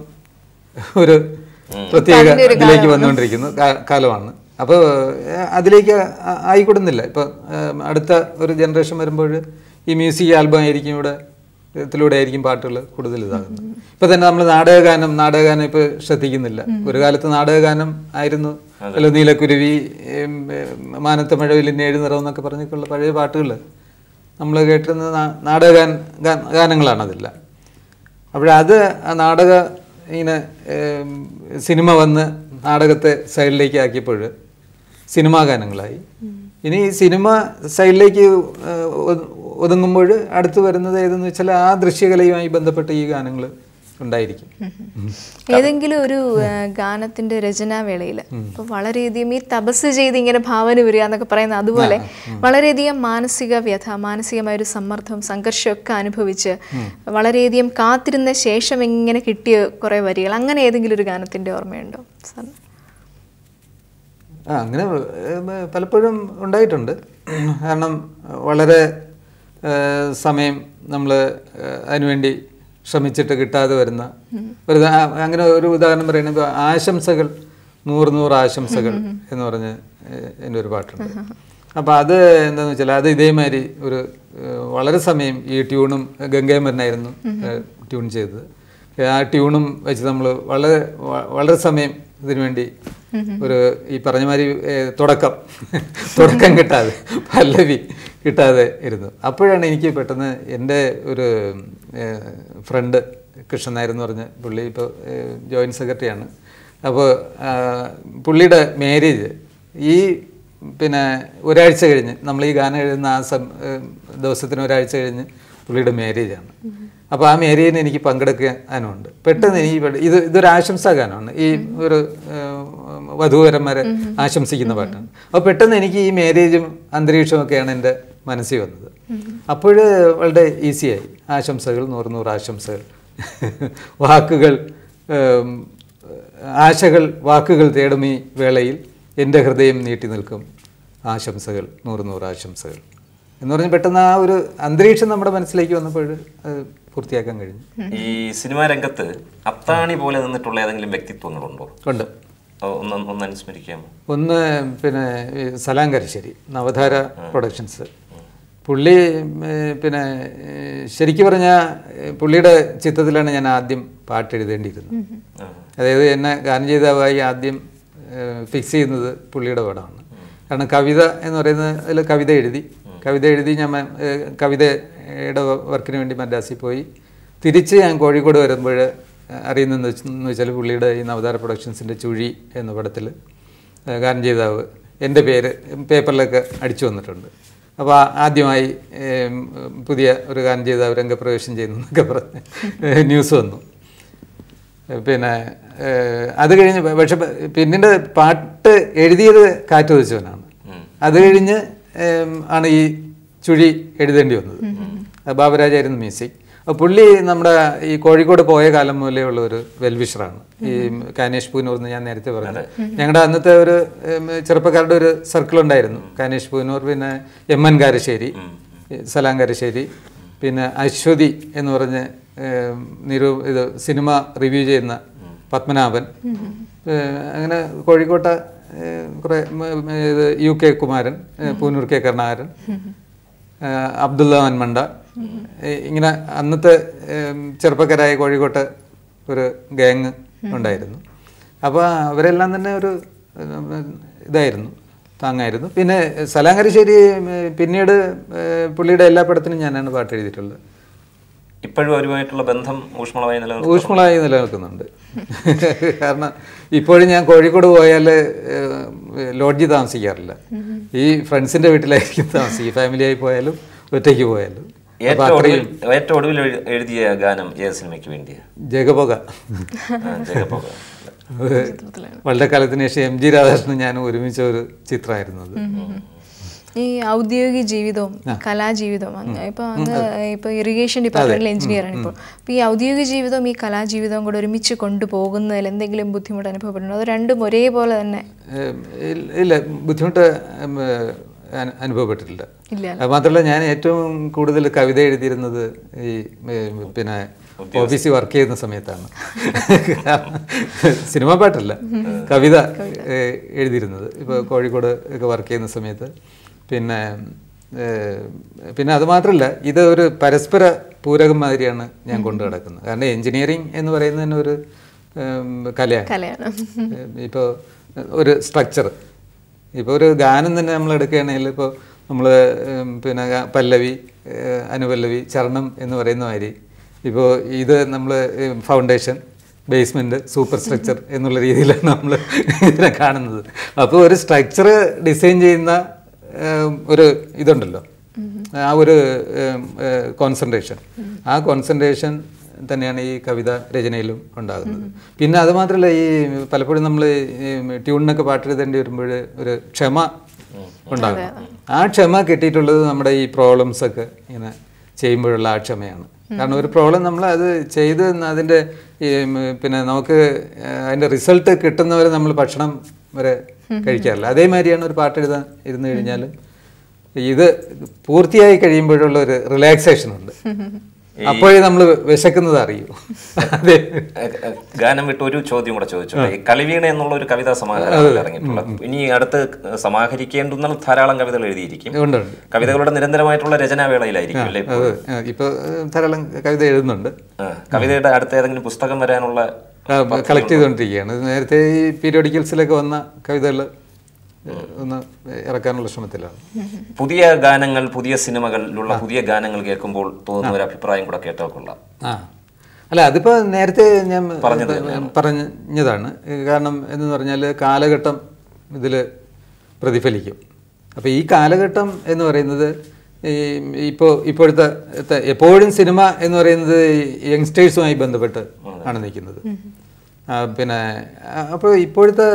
ഒരു പ്രത്യേക ഇതിലേക്ക് വന്നുകൊണ്ടിരിക്കുന്ന കാ- കാലമാണ് അപ്പോൾ അതിലേക്ക് ആ- ആയിക്കൊടുന്നില്ല ഇപ്പോൾ അടുത്ത ഒരു ജനറേഷൻ വരുമ്പോൾ ഈ മ്യൂസിക് ആൽബം ആയിരിക്കും ഇവിടെ ത്തിലൂടെ ആയിരിക്കും പാട്ടുകൾ കൂടുതൽ ഇതാകുന്നത് ഇപ്പൊ തന്നെ നമ്മൾ നാടകഗാനം നാടകഗാനം ഇപ്പൊ ശ്രദ്ധിക്കുന്നില്ല ഒരു കാലത്ത് നാടകഗാനം ആയിരുന്നു അല്ല നീലക്കുരുവി ഏം, ഏം, മാനത്തെ മഴവിലിൻ്റെ ഏഴ് നിറം എന്നൊക്കെ പറഞ്ഞൊക്കെയുള്ള പഴയ പാട്ടുകൾ നമ്മൾ കേട്ടിരുന്ന നാ- നാടകഗാന ഗാ- ഗാനങ്ങളാണ് അതെല്ലാം അപ്പോഴത് ആ നാടക ഇങ്ങനെ ഏം, സിനിമ വന്ന് നാടകത്തെ സൈഡിലേക്ക് ആക്കിയപ്പോൾ സിനിമാ ഗാനങ്ങളായി ഇനി ഈ സിനിമ സൈഡിലേക്ക് ഏഹ്, ഒ- ഒതുങ്ങുമ്പോൾ അടുത്ത് വരുന്നത് ഏതെന്ന് വെച്ചാൽ ആ ദൃശ്യകലയുമായി ബന്ധപ്പെട്ട് ഈ ഗാനങ്ങൾ ഉണ്ടായിരിക്കും ഏതെങ്കിലും ഒരു ആ, ഗാനത്തിന്റെ രചനാവേളയിൽ ഇപ്പൊ വളരെയധികം ഈ തപസ് ചെയ്ത് ഇങ്ങനെ ഭാവന വരിക എന്നൊക്കെ പറയുന്ന അതുപോലെ വളരെയധികം മാനസിക വ്യഥ മാനസികമായ ഒരു സമ്മർദ്ദവും സംഘർഷവും ഒക്കെ അനുഭവിച്ച് വളരെയധികം കാത്തിരുന്ന ശേഷം ഇങ്ങനെ കിട്ടിയ കുറെ വരികൾ അങ്ങനെ ഏതെങ്കിലും ഒരു ഗാനത്തിന്റെ ഓർമ്മയുണ്ടോ സാറിന് ആ അങ്ങനെ ഏം, പലപ്പോഴും ഉണ്ടായിട്ടുണ്ട് കാരണം വളരെ ഏഹ്, സമയം നമ്മൾ അതിനുവേണ്ടി ശ്രമിച്ചിട്ട് കിട്ടാതെ വരുന്ന ഒരു ഉദാ- അങ്ങനെ ഒരു ഉദാഹരണം പറയുന്നത് ഇപ്പൊ ആശംസകൾ നൂറ് നൂറ് ആശംസകൾ എന്ന് പറഞ്ഞ് ഏഹ്, എൻ്റെ ഒരു പാട്ടുണ്ട് അപ്പോൾ അത് എന്താണെന്ന് വെച്ചാൽ അത് ഇതേമാതിരി ഒരു ഏഹ്, വളരെ സമയം ഈ ട്യൂണും ഗംഗേമരനായിരുന്നു ഏഹ്, ട്യൂൺ ചെയ്തത് ആ ട്യൂണും വെച്ച് നമ്മൾ വളരെ വ- വളരെ സമയം ഇതിനു വേണ്ടി ഒരു ഈ പറഞ്ഞ മാതിരി ഏഹ്, തുടക്കം തുടക്കം കിട്ടാതെ പല്ലവി കിട്ടാതെ ഇരുന്നു അപ്പോഴാണ് എനിക്ക് പെട്ടെന്ന് എൻ്റെ ഒരു ഫ്രണ്ട് കൃഷ്ണൻ നായർ എന്ന് പറഞ്ഞ പുള്ളി ഇപ്പോൾ ജോയിൻറ്റ് സെക്രട്ടറിയാണ് അപ്പോൾ പുള്ളിയുടെ മാരേജ് ഈ പിന്നെ ഒരാഴ്ച കഴിഞ്ഞ് നമ്മൾ ഈ ഗാനം എഴുതുന്ന ആ സം ഏഹ്, ദിവസത്തിന് ഒരാഴ്ച കഴിഞ്ഞ് പുള്ളിയുടെ മാരേജാണ് അപ്പോൾ ആ മേരിയന് എനിക്ക് പങ്കെടുക്കാനുണ്ട് പെട്ടെന്ന് ഈ പെട്ട- ഇത് ഇതൊരു ആശംസാ ഗാനമാണ് ഈ ഒരു ഏഹ്, വധൂവരന്മാരെ ആശംസിക്കുന്ന പാട്ടാണ് അപ്പോൾ പെട്ടെന്ന് എനിക്ക് ഈ മാരേജും അന്തരീക്ഷവും ഒക്കെയാണ് എൻ്റെ മനസ്സിൽ വന്നത് അപ്പോൾ വളരെ ഈസിയായി ആശംസകൾ നൂറ് നൂറ് ആശംസകൾ വാക്കുകൾ ഏം, ആശകൾ വാക്കുകൾ തേടും ഈ വേളയിൽ എൻ്റെ ഹൃദയം നീട്ടി നിൽക്കും ആശംസകൾ നൂറ് നൂറ് ആശംസകൾ എന്ന് പറഞ്ഞ് പെട്ടെന്ന് ആ ഒരു അന്തരീക്ഷം നമ്മുടെ മനസ്സിലേക്ക് വന്നപ്പോൾ അത് പൂർത്തിയാക്കാൻ കഴിഞ്ഞു ഈ സിനിമാ രംഗത്ത് അത്താണി പോലെ നിന്നിട്ടുള്ള ഏതെങ്കിലും വ്യക്തിത്വങ്ങളുണ്ടോ ഉണ്ട് ഒന്ന് ഒന്ന് അനുസ്മരിക്കാമോ ഒന്ന് പിന്നെ ഈ സലാം കരശ്ശേരി നവധാര പ്രൊഡക്ഷൻസ് പുള്ളി ഏർ, പിന്നെ ഏർ, ശരിക്കും പറഞ്ഞാൽ പുള്ളിയുടെ ചിത്രത്തിലാണ് ഞാൻ ആദ്യം പാട്ട് എഴുതേണ്ടിയിരുന്നത് ആ. അതായത് എന്നെ ഗാനം ചെയ്താവായി ആദ്യം ഫിക്സ് ചെയ്യുന്നത് പുള്ളിയുടെ പടമാണ് കാരണം കവിത എന്ന് പറയുന്നത് അതിൽ കവിത എഴുതി കവിത എഴുതി ഞാൻ മ- ഏർ, കവിതയുടെ വർക്കിന് വേണ്ടി മദ്രാസിൽ പോയി തിരിച്ച് ഞാൻ കോഴിക്കോട് വരുമ്പോൾ അറിയുന്നതെന്ന് വെച്ച് എന്ന് വെച്ചാൽ പുള്ളിയുടെ ഈ നവതാര പ്രൊഡക്ഷൻസിൻ്റെ ചുഴി എന്ന പടത്തിൽ ഗാനം ചെയ്താവ് എൻ്റെ പേര് പേപ്പറിലൊക്കെ അടിച്ചു വന്നിട്ടുണ്ട് അപ്പോൾ ആദ്യമായി ഏം, പുതിയ ഒരു ഗാനം ചെയ്താവ് രംഗപ്രവേശം ചെയ്യുന്നു എന്നൊക്കെ പറഞ്ഞ് ന്യൂസ് വന്നു പിന്നെ ഏഹ്, അത് കഴിഞ്ഞ് പക്ഷെ പിന്നീട് പാട്ട് എഴുതിയത് കാറ്റ് വെച്ചവനാണ് അത് കഴിഞ്ഞ് ഏം, ആണ് ഈ ചുഴി എഴുതേണ്ടി വന്നത് അത് ബാബുരാജായിരുന്നു മ്യൂസിക് അപ്പോൾ പുള്ളി നമ്മുടെ ഈ കോഴിക്കോട് പോയ കാലം മുതലേ ഉള്ള ഒരു വെൽവിഷറാണ് ഈ കാനേഷ് പൂനൂർ എന്ന് ഞാൻ നേരത്തെ പറഞ്ഞത് ഞങ്ങളുടെ അന്നത്തെ ഒരു ഏം, ചെറുപ്പക്കാരുടെ ഒരു സർക്കിൾ ഉണ്ടായിരുന്നു കാനേഷ് പൂനൂർ പിന്നെ എം എൻ കാരശ്ശേരി സലാം കാരശ്ശേരി പിന്നെ അശ്വതി എന്ന് പറഞ്ഞ് ഏം, നിരൂ ഇത് സിനിമ റിവ്യൂ ചെയ്യുന്ന പത്മനാഭൻ ഏഹ്, അങ്ങനെ കോഴിക്കോട്ടെ ഏഹ്, കുറേ മ- മ- ഇത് യു കെ കുമാരൻ ഏഹ്, പൂനൂർ കെ കരുണാകരൻ ഏഹ്, അബ്ദുള്ള മന്മണ്ട ഏഹ്, ഇങ്ങനെ അന്നത്തെ ഏം, ചെറുപ്പക്കാരായ കോഴിക്കോട്ടെ ഒരു ഗ്യാങ് ഉണ്ടായിരുന്നു അപ്പോൾ അവരെല്ലാം തന്നെ ഒരു ഏഹ്, ഇതായിരുന്നു താങ്ങായിരുന്നു പിന്നെ സലാങ്കരശ്ശേരി ഏഹ്, പിന്നീട് ഏഹ്, പുള്ളിയുടെ എല്ലാ പടത്തിനും ഞാനാണ് പാട്ട് എഴുതിയിട്ടുള്ളത് ഇപ്പോഴും അവരുമായിട്ടുള്ള ബന്ധം ഊഷ്മളമായി നിലനിർത്തുന്നു ഊഷ്മളമായി നിലനിൽക്കുന്നുണ്ട് കാരണം ഇപ്പോഴും ഞാൻ കോഴിക്കോട് പോയാൽ ലോഡ്ജിൽ താമസിക്കാറില്ല ഈ ഫ്രണ്ട്സിന്റെ വീട്ടിലായിരിക്കും താമസിക്കും ഫാമിലിയായി പോയാലും ഒറ്റയ്ക്ക് പോയാലും അപ്പൊ ഏറ്റവും അത്രയും ഒടുവിൽ ഏറ്റവും ഒടുവിൽ എഴു- എഴുതിയ ഗാനം ഏത് സിനിമയ്ക്ക് വേണ്ടിയാ ജഗപൊക ആ, ജഗപ്പൊക. അത് വളരെ കാലത്തിന് ശേഷം എം ജി രാധാകൃഷ്ണൻ ഞാനും ഒരുമിച്ച ഒരു ചിത്രമായിരുന്നു അത് ഈ ഔദ്യോഗിക ജീവിതവും കലാജീവിതവും അങ്ങ് ഇപ്പൊ അങ്ങ് ഇപ്പൊ ഇറിഗേഷൻ ഡിപ്പാർട്ട്മെന്റിൽ എഞ്ചിനീയർ ആണ് ഇപ്പോൾ അപ്പൊ ഈ ഔദ്യോഗിക ജീവിതവും ഈ കലാജീവിതവും കൂടെ ഒരുമിച്ച് കൊണ്ടുപോകുന്നതിൽ എന്തെങ്കിലും ബുദ്ധിമുട്ട് അനുഭവപ്പെടുന്നുണ്ടോ അത് രണ്ടും ഒരേപോലെ തന്നെ ഏം, ഇല്ല- ഇല്ല ബുദ്ധിമുട്ട് ഏം, ഏഹ്, അനു- അനുഭവപ്പെട്ടിട്ടില്ല ഇല്ല അത് മാത്രമല്ല ഞാൻ ഏറ്റവും കൂടുതൽ കവിത എഴുതിയിരുന്നത് ഈ ഏം, പിന്നെ ഓഫീസിൽ വർക്ക് ചെയ്യുന്ന സമയത്താണ് സിനിമ പാട്ടല്ല കവിത ഏഹ്, എഴുതിയിരുന്നത് ഇപ്പോൾ കോഴിക്കോട് ഒക്കെ വർക്ക് ചെയ്യുന്ന സമയത്ത് പിന്നെ ഏഹ്, പിന്നെ അത് മാത്രമല്ല ഇത് ഒരു പരസ്പര പൂരകം മാതിരിയാണ് ഞാൻ കൊണ്ടു നടക്കുന്നത് കാരണം എഞ്ചിനീയറിംഗ് എന്ന് പറയുന്നത് തന്നെ ഒരു ഏം, കലയാണ് കലയാണ് ഇപ്പോൾ ഒരു സ്ട്രക്ചർ ഇപ്പോൾ ഒരു ഗാനം തന്നെ നമ്മൾ എടുക്കുകയാണെങ്കിൽ ഇപ്പോൾ നമ്മൾ പിന്നെ ഗാ- പല്ലവി ഏഹ്, അനുപല്ലവി ചരണം എന്ന് പറയുന്ന മാതിരി ഇപ്പോൾ ഇത് നമ്മൾ ഫൗണ്ടേഷൻ ബേസ്മെൻറ്റ് സൂപ്പർ സ്ട്രക്ചർ എന്നുള്ള രീതിയിലാണ് നമ്മൾ ഇതിനെ കാണുന്നത് അപ്പോൾ ഒരു സ്ട്രക്ചർ ഡിസൈൻ ചെയ്യുന്ന ഏഹ്, ഒരു ഇതുണ്ടല്ലോ ആ ഒരു കോൺസെൻട്രേഷൻ ആ കോൺസെൻട്രേഷൻ തന്നെയാണ് ഈ കവിത രചനയിലും ഉണ്ടാകുന്നത് പിന്നെ അത് മാത്രമല്ല ഈ പലപ്പോഴും നമ്മൾ ട്യൂണിനൊക്കെ പാട്ടെഴുതേണ്ടി വരുമ്പോൾ ഒരു ക്ഷമ ഉണ്ടാകും ആ ക്ഷമ കിട്ടിയിട്ടുള്ളത് നമ്മുടെ ഈ പ്രോബ്ലംസ് ഒക്കെ ഇങ്ങനെ ചെയ്യുമ്പോഴുള്ള ആ ക്ഷമയാണ് കാരണം ഒരു പ്രോബ്ലം നമ്മൾ അത് ചെയ്ത് അതിൻ്റെ ഈ ഉം, പിന്നെ നമുക്ക് അതിൻ്റെ റിസൾട്ട് കിട്ടുന്നവരെ നമ്മൾ ഭക്ഷണം വരെ കഴിക്കാറില്ല അതേമാതിരിയാണ് ഒരു പാട്ട് എഴുതാൻ ഇരുന്ന് കഴിഞ്ഞാൽ ഇത് പൂർത്തിയായി കഴിയുമ്പോഴുള്ള ഒരു റിലാക്സേഷൻ ഉണ്ട് അപ്പോഴേ നമ്മൾ വിശക്കുന്നത് അറിയൂ അതെ ഏ, ഏ, ഗാനം വിട്ട് ഒരു ചോദ്യം കൂടെ ചോദിച്ചു ഈ കളിവീണ എന്നുള്ള ഒരു കവിതാ സമാഹാരം ഇറങ്ങിയിട്ടുള്ളത് ഇനി അടുത്ത് സമാഹരിക്കേണ്ടുന്ന ധാരാളം കവിതകൾ എഴുതിയിരിക്കും ഉണ്ട് ഉണ്ട് കവിതകളുടെ നിരന്തരമായിട്ടുള്ള രചനാവേളയിലായിരിക്കും അല്ലേ അത് ഇപ്പോൾ ധാരാളം കവിത എഴുതുന്നുണ്ട് ആ, കവിതയുടെ അടുത്ത ഏതെങ്കിലും പുസ്തകം വരാനുള്ള കളക്ട് ചെയ്തുകൊണ്ടിരിക്കുകയാണ് ഇത് നേരത്തെ ഈ പീരിയോഡിക്കൽസിലൊക്കെ വന്ന കവിതകൾ ഒന്ന് ഇറക്കാനുള്ള ശ്രമത്തിലാണ് പുതിയ ഗാനങ്ങൾ പുതിയ സിനിമകളിലുള്ള പുതിയ ഗാനങ്ങൾ കേൾക്കുമ്പോൾ തോന്നുന്ന ഒരു അഭിപ്രായം കൂടെ കേട്ടാൽ കൊള്ളാം ആ അല്ല അതിപ്പോൾ നേരത്തെ ഞാൻ പറഞ്ഞതാണ് കാരണം എന്ന് പറഞ്ഞാൽ കാലഘട്ടം ഇതിൽ പ്രതിഫലിക്കും അപ്പോൾ ഈ കാലഘട്ടം എന്ന് പറയുന്നത് ഈ ഇപ്പോൾ ഇപ്പോഴത്തെ ത്തെ- എപ്പോഴും സിനിമ എന്ന് പറയുന്നത് യങ്സ്റ്റേഴ്സുമായി ബന്ധപ്പെട്ട് ആണ് നിൽക്കുന്നത് ആ, പിന്നെ അപ്പോൾ ഇപ്പോഴത്തെ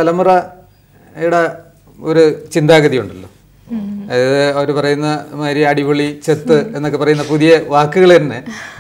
തലമുറയുടെ ഒരു ചിന്താഗതി ഉണ്ടല്ലോ അതായത് അവർ പറയുന്ന മാതിരി അടിപൊളി ചെത്ത് എന്നൊക്കെ പറയുന്ന പുതിയ വാക്കുകൾ തന്നെ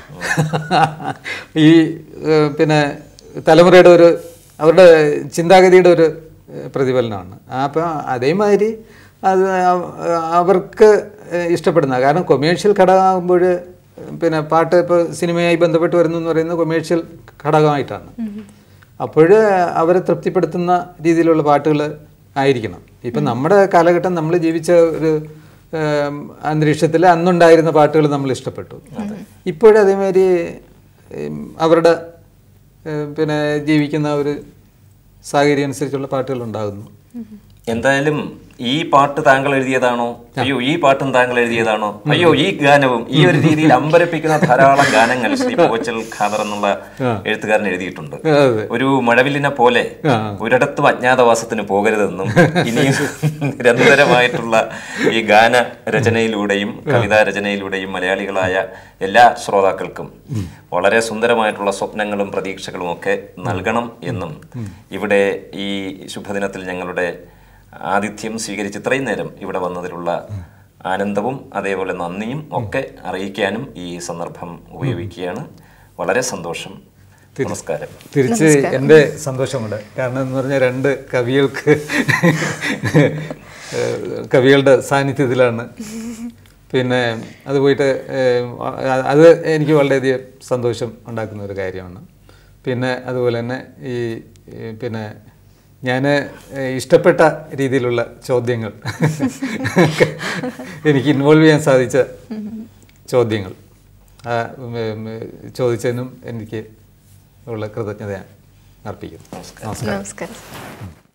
ഈ ഏഹ്, പിന്നെ തലമുറയുടെ ഒരു അവരുടെ ചിന്താഗതിയുടെ ഒരു ഏഹ്, പ്രതിഫലനമാണ് അപ്പോൾ അതേമാതിരി അത് അവ- അവർക്ക് ഇഷ്ടപ്പെടുന്ന കാരണം കൊമേഴ്ഷ്യൽ ഘടകമാകുമ്പോൾ പിന്നെ പാട്ട് ഇപ്പോൾ സിനിമയായി ബന്ധപ്പെട്ട് വരുന്നു എന്ന് പറയുന്നത് കൊമേഴ്ഷ്യൽ ഘടകമായിട്ടാണ് അപ്പോൾ അവരെ തൃപ്തിപ്പെടുത്തുന്ന രീതിയിലുള്ള പാട്ടുകൾ ആയിരിക്കണം ഇപ്പം നമ്മുടെ കാലഘട്ടം നമ്മൾ ജീവിച്ച ഒരു അന്തരീക്ഷത്തിൽ അന്നുണ്ടായിരുന്ന പാട്ടുകൾ നമ്മൾ ഇഷ്ടപ്പെട്ടു ഇപ്പോഴതേമാതിരി ഉം, അവരുടെ ഉം, പിന്നെ ജീവിക്കുന്ന ഒരു സാഹചര്യം അനുസരിച്ചുള്ള പാട്ടുകൾ ഉണ്ടാകുന്നു എന്തായാലും ഈ പാട്ട് താങ്കൾ എഴുതിയതാണോ അയ്യോ ഈ പാട്ടും താങ്കൾ എഴുതിയതാണോ അയ്യോ ഈ ഗാനവും ഈ ഒരു രീതിയിൽ അമ്പരപ്പിക്കുന്ന ധാരാളം ഗാനങ്ങൾ ശ്രീ പോച്ചൽ ഖാദർ എന്നുള്ള എഴുത്തുകാരൻ എഴുതിയിട്ടുണ്ട് അതെ ഒരു മഴവില്ലിനെ പോലെ ആ. ഒരിടത്തും അജ്ഞാതവാസത്തിന് പോകരുതെന്നും ഇനിയും നിരന്തരമായിട്ടുള്ള ഈ ഗാന രചനയിലൂടെയും കവിതാ രചനയിലൂടെയും മലയാളികളായ എല്ലാ ശ്രോതാക്കൾക്കും വളരെ സുന്ദരമായിട്ടുള്ള സ്വപ്നങ്ങളും പ്രതീക്ഷകളും ഒക്കെ നൽകണം എന്നും ഇവിടെ ഈ ശുഭദിനത്തിൽ ഞങ്ങളുടെ ആതിഥ്യം സ്വീകരിച്ച് ഇത്രയും നേരം ഇവിടെ വന്നതിലുള്ള ആനന്ദവും അതേപോലെ നന്ദിയും ഒക്കെ അറിയിക്കാനും ഈ സന്ദർഭം ഉപയോഗിക്കുകയാണ് വളരെ സന്തോഷം നമസ്കാരം തിരിച്ച് എൻ്റെ സന്തോഷമുണ്ട് കാരണം എന്ന് പറഞ്ഞാൽ രണ്ട് കവികൾക്ക് ഏഹ് കവികളുടെ സാന്നിധ്യത്തിലാണ് പിന്നെ അത് പോയിട്ട് ഏഹ് അ- അത് എനിക്ക് വളരെയധികം സന്തോഷം ഉണ്ടാക്കുന്ന ഒരു കാര്യമാണ് പിന്നെ അതുപോലെ തന്നെ ഈ ഈ പിന്നെ ഞാൻ ഇഷ്ടപ്പെട്ട രീതിയിലുള്ള ചോദ്യങ്ങൾ എനിക്ക് ഇൻവോൾവ് ചെയ്യാൻ സാധിച്ച ചോദ്യങ്ങൾ ആ, ഉം, ഉം, ചോദിച്ചതിനും എനിക്ക് ഉള്ള കൃതജ്ഞത ഞാൻ അർപ്പിക്കുന്നു നമസ്കാരം നമസ്കാരം